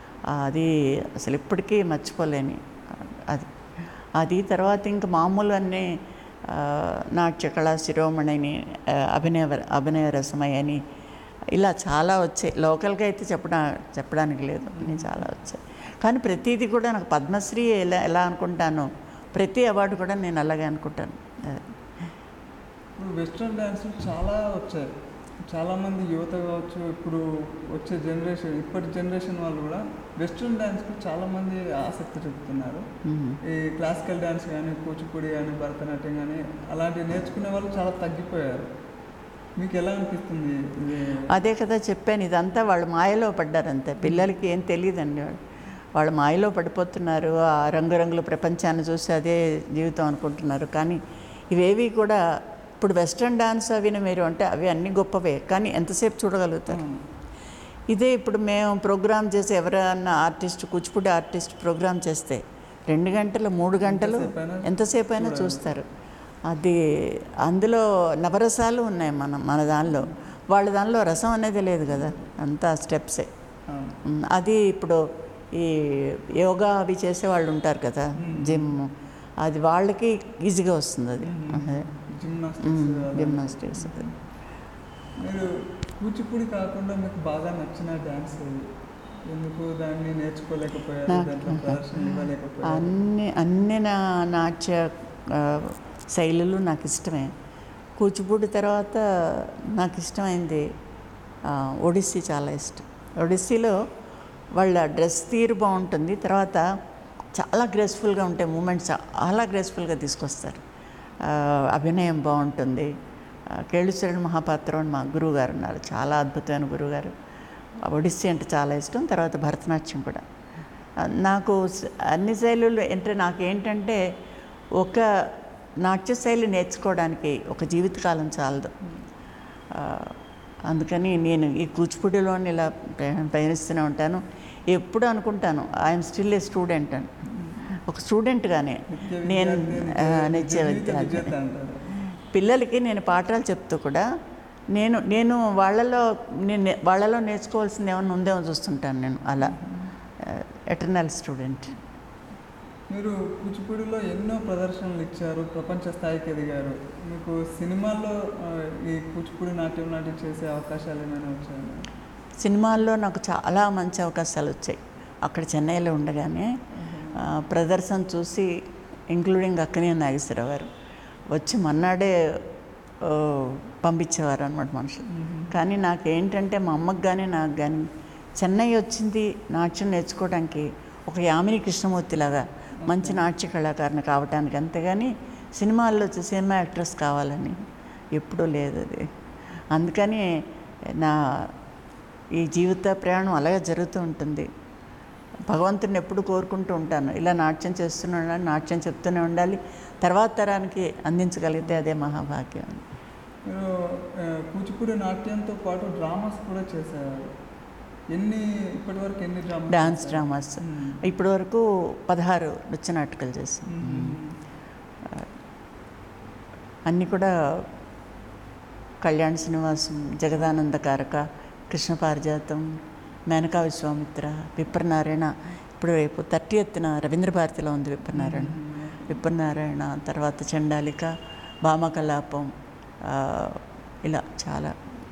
[SPEAKER 2] అది అసలు ఇప్పటికీ మర్చిపోలేని అది అది తర్వాత ఇంకా మామూలు అన్నీ ఆ, నాట్యకళ శిరోమణిని ఆ, అభినయ అభినయ రసమయ అని ఇలా చాలా వచ్చాయి లోకల్గా అయితే చెప్పడా చెప్పడానికి లేదు అన్నీ చాలా వచ్చాయి కానీ ప్రతిదీ కూడా నాకు పద్మశ్రీ ఎలా ఎలా అనుకుంటానో ప్రతి అవార్డు కూడా నేను అలాగే అనుకుంటాను అది.
[SPEAKER 1] ఇప్పుడు వెస్ట్రన్ డ్యాన్స్ చాలా వచ్చాయి చాలామంది యువత కావచ్చు ఇప్పుడు వచ్చే జనరేషన్ ఇప్పటి జనరేషన్ వాళ్ళు కూడా వెస్ట్రన్ డ్యాన్స్కి చాలామంది ఆసక్తి చూపుతున్నారు
[SPEAKER 2] మ్మ్.
[SPEAKER 1] ఈ క్లాసికల్ డ్యాన్స్ కానీ కూచిపూడి కానీ భరతనాట్యం కానీ అలాంటివి నేర్చుకునే వాళ్ళు చాలా తగ్గిపోయారు మీకు ఎలా అనిపిస్తుంది ఇది
[SPEAKER 2] అదే కదా చెప్పాను ఇదంతా వాళ్ళు మాయలో పడ్డారంతే పిల్లలకి ఏం తెలియదండి వాళ్ళు వాళ్ళు మాయలో పడిపోతున్నారు ఆ రంగురంగుల ప్రపంచాన్ని చూసి అదే జీవితం అనుకుంటున్నారు కానీ ఇవేవి కూడా ఇప్పుడు వెస్ట్రన్ డాన్స్ అవిని మీరు అంటే అవి అన్నీ గొప్పవే కానీ ఎంతసేపు చూడగలుగుతారు
[SPEAKER 1] అవును.
[SPEAKER 2] ఇదే ఇప్పుడు మేము ప్రోగ్రామ్ చేసి ఎవరైనా ఆర్టిస్ట్ కూచిపూడి ఆర్టిస్ట్ ప్రోగ్రామ్ చేస్తే రెండు గంటలు మూడు గంటలు
[SPEAKER 1] ఎంతసేపైనా
[SPEAKER 2] ఎంతసేపు అయినా చూస్తారు అది అందులో నవరసాలు ఉన్నాయి మన మన దానిలో వాళ్ళ దానిలో రసం అనేది లేదు కదా అంతా స్టెప్సే
[SPEAKER 1] అవును.
[SPEAKER 2] మ్, అది ఇప్పుడు ఈ యోగా అవి చేసే వాళ్ళు ఉంటారు కదా జిమ్ అది వాళ్ళకి ఈజీగా వస్తుంది అది అదే.
[SPEAKER 1] జిమ్నాస్టిక్స్
[SPEAKER 2] మ్,
[SPEAKER 1] అలా.
[SPEAKER 2] జిమ్నాస్టిక్స్
[SPEAKER 1] మీరు కూచిపూడి కాకుండా మీకు బాగా నచ్చిన డ్యాన్స్ ఏది? ఎందుకు దాన్ని నేర్చుకోలేకపోయారు
[SPEAKER 2] నాకు-
[SPEAKER 1] దాంట్లో ప్రదర్శన ఇవ్వలేకపోయారు
[SPEAKER 2] అన్ని అన్ని నా నాట్య ఆ, శైలులు నాకు ఇష్టమే కూచిపూడి తర్వాత నాకు ఇష్టమైంది ఆ, ఒడిస్సీ చాలా ఇష్టం ఒడిస్సీలో వాళ్ళ డ్రెస్ తీరు బాగుంటుంది తర్వాత చాలా గ్రేస్ఫుల్గా ఉంటాయి మూమెంట్స్ చాలా గ్రేస్ఫుల్గా తీసుకొస్తారు ఆ, అభినయం బాగుంటుంది ఆ, కేళుచరణ్ మహాపాత్రం అని మా గురువు గారు ఉన్నారు చాలా అద్భుతమైన గురువుగారు ఒడిస్సీ అంటే చాలా ఇష్టం తర్వాత భరతనాట్యం కూడా ఆ, నాకు స- అన్ని శైలులు అంటే నాకు ఏంటంటే ఒక నాట్య శైలి నేర్చుకోవడానికి ఒక జీవితకాలం చాలదు ఆ, అందుకని నేను ఈ కూచిపూడిలోని ఇలా ప్రయాణ- పయనిస్తూనే ఉంటాను ఎప్పుడు అనుకుంటాను ఐఎమ్ స్టిల్ ఏ స్టూడెంట్ అని ఒక స్టూడెంట్గానే
[SPEAKER 1] నిత్య
[SPEAKER 2] నేను
[SPEAKER 1] విద్యార్థి,
[SPEAKER 2] ఆ,
[SPEAKER 1] నిత్య
[SPEAKER 2] నిత్య
[SPEAKER 1] జీవిత
[SPEAKER 2] విద్యార్థి
[SPEAKER 1] విజేత అంటారు
[SPEAKER 2] పిల్లలకి నేను పాఠాలు చెప్తూ కూడా నేను నేను వాళ్ళలో నేను వాళ్ళలో నేర్చుకోవాల్సింది ఏమైనా ఉందేమో చూస్తుంటాను నేను అలా ఎటర్నల్ స్టూడెంట్
[SPEAKER 1] మీరు కూచిపూడిలో ఎన్నో ప్రదర్శనలు ఇచ్చారు ప్రపంచ స్థాయికి ఎదిగారు మీకు సినిమాల్లో ఆ, ఈ కూచిపూడి నాట్యం నాట్యం చేసే అవకాశాలు ఏమైనా వచ్చాయా
[SPEAKER 2] సినిమాల్లో నాకు చాలా మంచి అవకాశాలు వచ్చాయి అక్కడ చెన్నైలో ఉండగానే ఆ, ప్రదర్శన చూసి ఇంక్లూడింగ్ అక్కనే నాగేశ్వరరావు గారు వచ్చి మన్నాడే ఆ, పంపించేవారు అనమాట మనుషులు కానీ నాకు ఏంటంటే మా అమ్మకి కానీ నాకు కానీ చెన్నై వచ్చింది నాట్యం నేర్చుకోవడానికి ఒక యామిని కృష్ణమూర్తి లాగా మంచి నాట్య కళాకారుని కావటానికి అంతేగాని సినిమాల్లో వచ్చి సినిమా యాక్ట్రెస్ కావాలని ఎప్పుడూ లేదు అది అందుకని నా ఈ జీవిత ప్రయాణం అలాగే జరుగుతూ ఉంటుంది భగవంతుని ఎప్పుడు కోరుకుంటూ ఉంటాను ఇలా నాట్యం చేస్తూనే ఉండాలి నాట్యం చెప్తూనే ఉండాలి తర్వాత తరానికి అందించగలిగితే అదే మహాభాగ్యం
[SPEAKER 1] మీరు ఆ, కూచిపూడి నాట్యంతో పాటు డ్రామాస్ కూడా చేసేవారు ఎన్ని ఇప్పటి వరకు ఎన్ని డ్రామాస్
[SPEAKER 2] డాన్స్
[SPEAKER 1] చేశారు?
[SPEAKER 2] డ్రామాస్
[SPEAKER 1] మ్మ్.
[SPEAKER 2] ఇప్పటి వరకు పదహారు నృత్య నాటకాలు చేశాను
[SPEAKER 1] మ్మ్.
[SPEAKER 2] అన్నీ కూడా కళ్యాణ్ శ్రీనివాసం జగదానంద కారక కృష్ణ పారిజాతం మేనకా విశ్వామిత్ర విప్రనారాయణ ఇప్పుడు రేపు థర్టీ ఎత్తున రవీంద్ర భారతిలో ఉంది విప్రనారాయణ విప్రనారాయణ తర్వాత చండాలిక భామకలాపం ఆ, ఇలా చాలా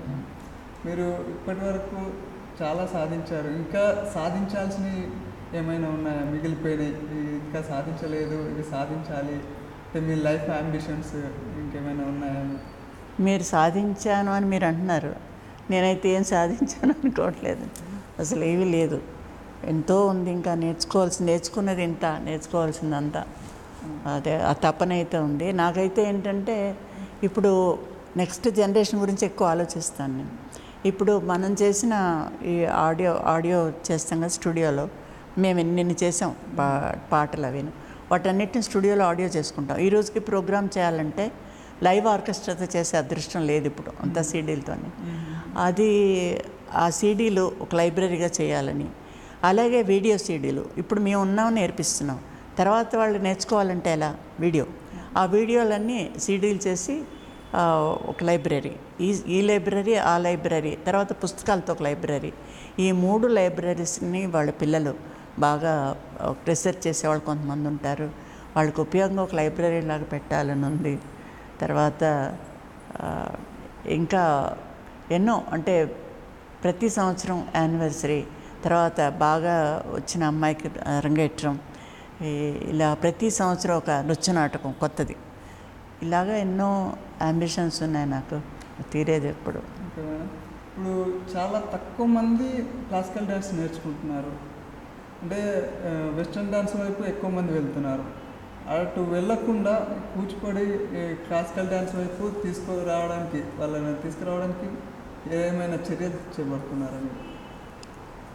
[SPEAKER 1] మీరు ఇప్పటి వరకు చాలా సాధించారు ఇంకా సాధించాల్సినవి ఏమైనా ఉన్నాయా మిగిలిపోయినాయి ఇది ఇంకా సాధించలేదు ఇది సాధించాలి అంటే మీ లైఫ్ అంబిషన్స్ ఇంకేమైనా ఉన్నాయా
[SPEAKER 2] మీరు సాధించాను అని మీరు అంటున్నారు నేనైతే ఏం సాధించాను అనుకోవట్లేదు అసలు ఏమీ లేదు ఎంతో ఉంది ఇంకా నేర్చుకోవాల్సింది నేర్చుకున్నది ఇంత నేర్చుకోవాల్సింది అంతా అదే ఆ తపన అయితే ఉంది నాకైతే ఏంటంటే ఇప్పుడు నెక్స్ట్ జనరేషన్ గురించి ఎక్కువ ఆలోచిస్తాను నేను ఇప్పుడు మనం చేసిన ఈ ఆడియో ఆడియో చేస్తాం కదా స్టూడియోలో మేము ఎన్ని చేసాం పా పాటలు అవిను వాటన్నిటిని స్టూడియోలో ఆడియో చేసుకుంటాం ఈ రోజుకి ప్రోగ్రామ్ చేయాలంటే లైవ్ ఆర్కెస్ట్రాతో చేసే అదృష్టం లేదు ఇప్పుడు అంతా సీడీలతోనే అది ఆ సీడీలు ఒక లైబ్రరీగా చేయాలని అలాగే వీడియో సీడీలు ఇప్పుడు మేము ఉన్నాం నేర్పిస్తున్నాం తర్వాత వాళ్ళు నేర్చుకోవాలంటే ఎలా వీడియో ఆ వీడియోలన్నీ సీడీలు చేసి ఆ, ఒక లైబ్రరీ ఈ ఈ లైబ్రరీ ఆ లైబ్రరీ తర్వాత పుస్తకాలతో ఒక లైబ్రరీ ఈ మూడు లైబ్రరీస్ని వాళ్ళ పిల్లలు బాగా రీసెర్చ్ చేసేవాళ్ళు కొంతమంది ఉంటారు వాళ్ళకి ఉపయోగంగా ఒక లైబ్రరీ లాగా పెట్టాలని ఉంది తర్వాత ఆ, ఇంకా ఎన్నో అంటే ప్రతి సంవత్సరం యానివర్సరీ తర్వాత బాగా వచ్చిన అమ్మాయికి అరంగేట్రం ఈ- ఇలా ప్రతి సంవత్సరం ఒక నృత్య నాటకం కొత్తది ఇలాగా ఎన్నో అంబిషన్స్ ఉన్నాయి నాకు తీరేది ఎప్పుడు
[SPEAKER 1] ఓకే మేడం ఇప్పుడు చాలా తక్కువ మంది క్లాసికల్ డ్యాన్స్ నేర్చుకుంటున్నారు అంటే ఆ, వెస్ట్రన్ డ్యాన్స్ వైపు ఎక్కువ మంది వెళ్తున్నారు అటు వెళ్ళకుండా కూచిపూడి ఈ క్లాసికల్ డ్యాన్స్ వైపు తీసుకురావడానికి వాళ్ళని తీసుకురావడానికి ఏమైనా చర్యలు చేపడుతున్నారా మీరు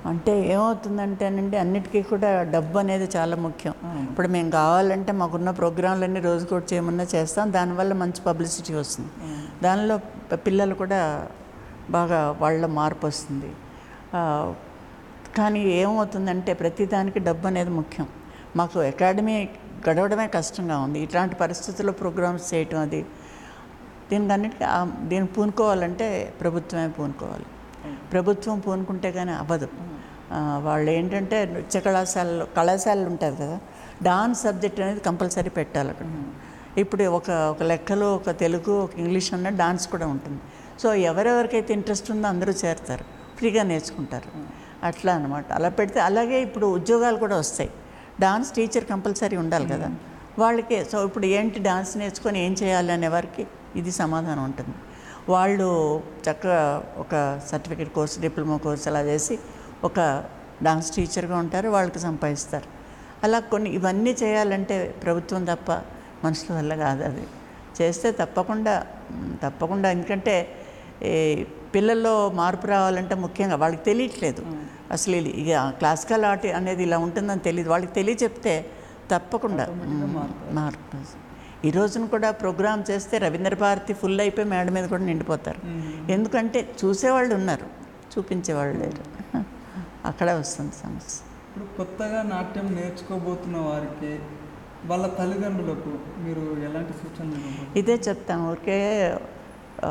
[SPEAKER 2] అంటే ఏమవుతుందంటేనండి అన్నిటికీ కూడా డబ్బు అనేది చాలా ముఖ్యం
[SPEAKER 1] అవును.
[SPEAKER 2] ఇప్పుడు మేము కావాలంటే మాకున్న ప్రోగ్రాంలన్నీ రోజు కూడా చేయమన్నా చేస్తాం దానివల్ల మంచి పబ్లిసిటీ వస్తుంది దానిలో ప- పిల్లలు కూడా బాగా వాళ్ళ మార్పు వస్తుంది ఆ, కానీ ఏమవుతుందంటే ప్రతిదానికి డబ్బు అనేది ముఖ్యం మాకు అకాడమీ గడవడమే కష్టంగా ఉంది ఇట్లాంటి పరిస్థితుల్లో ప్రోగ్రామ్స్ చేయటం అది దీనికి అన్నిటికీ ఆ- దీన్ని పూనుకోవాలంటే ప్రభుత్వమే పూనుకోవాలి ప్రభుత్వం పూనుకుంటే కానీ అవ్వదు ఆ, వాళ్ళు ఏంటంటే నృత్య కళాశాలలో కళాశాలలు ఉంటుంది కదా డాన్స్ సబ్జెక్ట్ అనేది కంపల్సరీ పెట్టాలి అక్కడ ఇప్పుడు ఒక ఒక లెక్కలో ఒక తెలుగు ఒక ఇంగ్లీష్ అన్న డాన్స్ కూడా ఉంటుంది సో ఎవరెవరికైతే ఇంట్రెస్ట్ ఉందో అందరూ చేరుతారు ఫ్రీగా నేర్చుకుంటారు అట్లా అనమాట అలా పెడితే అలాగే ఇప్పుడు ఉద్యోగాలు కూడా వస్తాయి డాన్స్ టీచర్ కంపల్సరీ ఉండాలి కదా వాళ్ళకి సో ఇప్పుడు ఏంటి డాన్స్ నేర్చుకొని ఏం చేయాలి అనే వారికి ఇది సమాధానం ఉంటుంది వాళ్ళు చక్కగా ఒక సర్టిఫికేట్ కోర్స్ డిప్లొమా కోర్స్ అలా చేసి ఒక డాన్స్ టీచర్గా ఉంటారు వాళ్ళకి సంపాదిస్తారు అలా కొన్ని ఇవన్నీ చేయాలంటే ప్రభుత్వం తప్ప మనుషుల వల్ల కాదు అది చేస్తే తప్పకుండా మ్, తప్పకుండా ఎందుకంటే ఈ పిల్లల్లో మార్పు రావాలంటే ముఖ్యంగా వాళ్ళకి తెలియట్లేదు అసలు ఇది ఇక క్లాసికల్ ఆర్ట్ అనేది ఇలా ఉంటుందని తెలియదు వాళ్ళకి తెలియ చెప్తే తప్పకుండా మ్, మార్పు ఈ రోజున కూడా ప్రోగ్రామ్ చేస్తే రవీంద్ర భారతి ఫుల్ అయిపోయి మేడ మీద కూడా నిండిపోతారు ఎందుకంటే చూసేవాళ్ళు ఉన్నారు చూపించేవాళ్ళు లేరు అక్కడే వస్తుంది సమస్య
[SPEAKER 1] ఇప్పుడు కొత్తగా నాట్యం నేర్చుకోబోతున్న వారికి వాళ్ళ తల్లిదండ్రులకు మీరు ఎలాంటి సూచనలు ఇవ్వబోతున్నారు?
[SPEAKER 2] ఇదే చెప్తాను ఊరికే ఆ,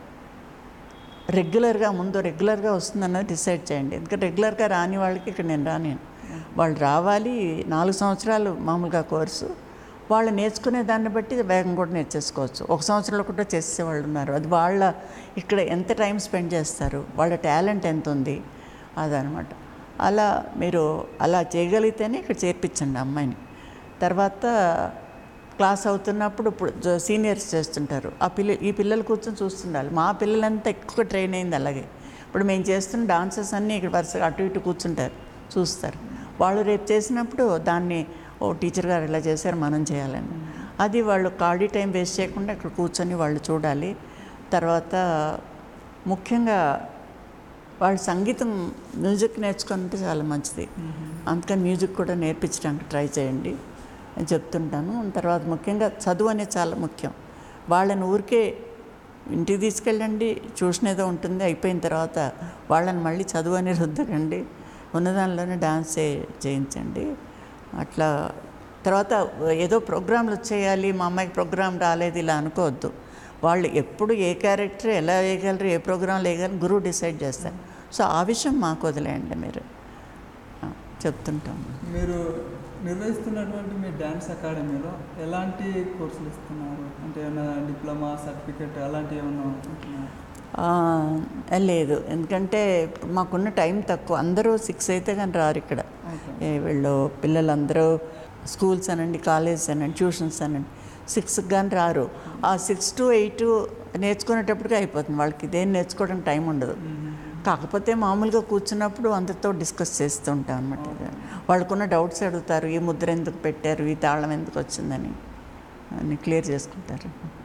[SPEAKER 2] రెగ్యులర్గా ముందు రెగ్యులర్గా వస్తుందన్నది డిసైడ్ చేయండి ఎందుకంటే రెగ్యులర్గా రాని వాళ్ళకి ఇక్కడ నేను రానిను వాళ్ళు రావాలి నాలుగు సంవత్సరాలు మామూలుగా కోర్సు వాళ్ళు నేర్చుకునే దాన్ని బట్టి వేగం కూడా నేర్చేసుకోవచ్చు ఒక సంవత్సరంలో కూడా చేసే వాళ్ళు ఉన్నారు అది వాళ్ళ ఇక్కడ ఎంత టైం స్పెండ్ చేస్తారు వాళ్ళ టాలెంట్ ఎంత ఉంది అదనమాట అలా మీరు అలా చేయగలిగితేనే ఇక్కడ చేర్పించండి అమ్మాయిని తర్వాత క్లాస్ అవుతున్నప్పుడు ఇప్పుడు జ- సీనియర్స్ చేస్తుంటారు ఆ పిల్ల ఈ పిల్లలు కూర్చొని చూస్తుండాలి మా పిల్లలంతా ఎక్కువ ట్రైన్ అయింది అలాగే ఇప్పుడు మేము చేస్తున్న డాన్సెస్ అన్నీ ఇక్కడ వరుసగా అటు ఇటు కూర్చుంటారు చూస్తారు వాళ్ళు రేపు చేసినప్పుడు దాన్ని ఓ టీచర్ గారు ఇలా చేశారు మనం చేయాలని అది వాళ్ళు ఖాళీ టైం వేస్ట్ చేయకుండా ఇక్కడ కూర్చొని వాళ్ళు చూడాలి తర్వాత ముఖ్యంగా వాళ్ళు సంగీతం మ్యూజిక్ నేర్చుకుంటే చాలా మంచిది అందుకని మ్యూజిక్ కూడా నేర్పించడానికి ట్రై చేయండి అని చెప్తుంటాను తర్వాత ముఖ్యంగా చదువు అనేది చాలా ముఖ్యం వాళ్ళని ఊరికే ఇంటికి తీసుకెళ్ళండి ట్యూషన్ ఏదో ఉంటుంది అయిపోయిన తర్వాత వాళ్ళని మళ్ళీ చదువు అనేది రుద్దకండి ఉన్నదానిలోనే డాన్స్ చే- చేయించండి అట్లా తర్వాత ఏదో ప్రోగ్రాంలు వచ్చేయాలి మా అమ్మాయికి ప్రోగ్రాం రాలేదు ఇలా అనుకోవద్దు వాళ్ళు ఎప్పుడు ఏ క్యారెక్టర్ ఎలా వేయగలరు ఏ ప్రోగ్రాం వేయగలరు గురువు డిసైడ్ చేస్తారు సో ఆ విషయం మాకు వదిలేయండి మీరు ఆ, చెప్తుంటాం
[SPEAKER 1] మీరు నిర్వహిస్తున్నటువంటి మీ డ్యాన్స్ అకాడమీలో ఎలాంటి కోర్సులు ఇస్తున్నారు అంటే ఏమైనా డిప్లొమా సర్టిఫికెట్ అలాంటివి ఏమైనా ఉంటున్నాయా?
[SPEAKER 2] ఆ, లేదు ఎందుకంటే ఇప్పుడు మాకున్న టైం తక్కువ అందరూ సిక్స్ అయితే కానీ రారు ఇక్కడ
[SPEAKER 1] ఓకే.
[SPEAKER 2] ఏ వీళ్ళు పిల్లలందరూ స్కూల్స్ అనండి కాలేజ్ అనండి ట్యూషన్స్ అనండి సిక్స్కి కానీ రారు ఆ సిక్స్ టు ఎయిట్ నేర్చుకునేటప్పటికి అయిపోతుంది వాళ్ళకి ఇదేం నేర్చుకోవడానికి టైం ఉండదు కాకపోతే మామూలుగా కూర్చున్నప్పుడు అందరితో డిస్కస్ చేస్తూ ఉంటాం అనమాట వాళ్ళకున్న డౌట్స్ అడుగుతారు ఈ ముద్ర ఎందుకు పెట్టారు ఈ తాళం ఎందుకు వచ్చిందని అన్ని క్లియర్ చేసుకుంటారు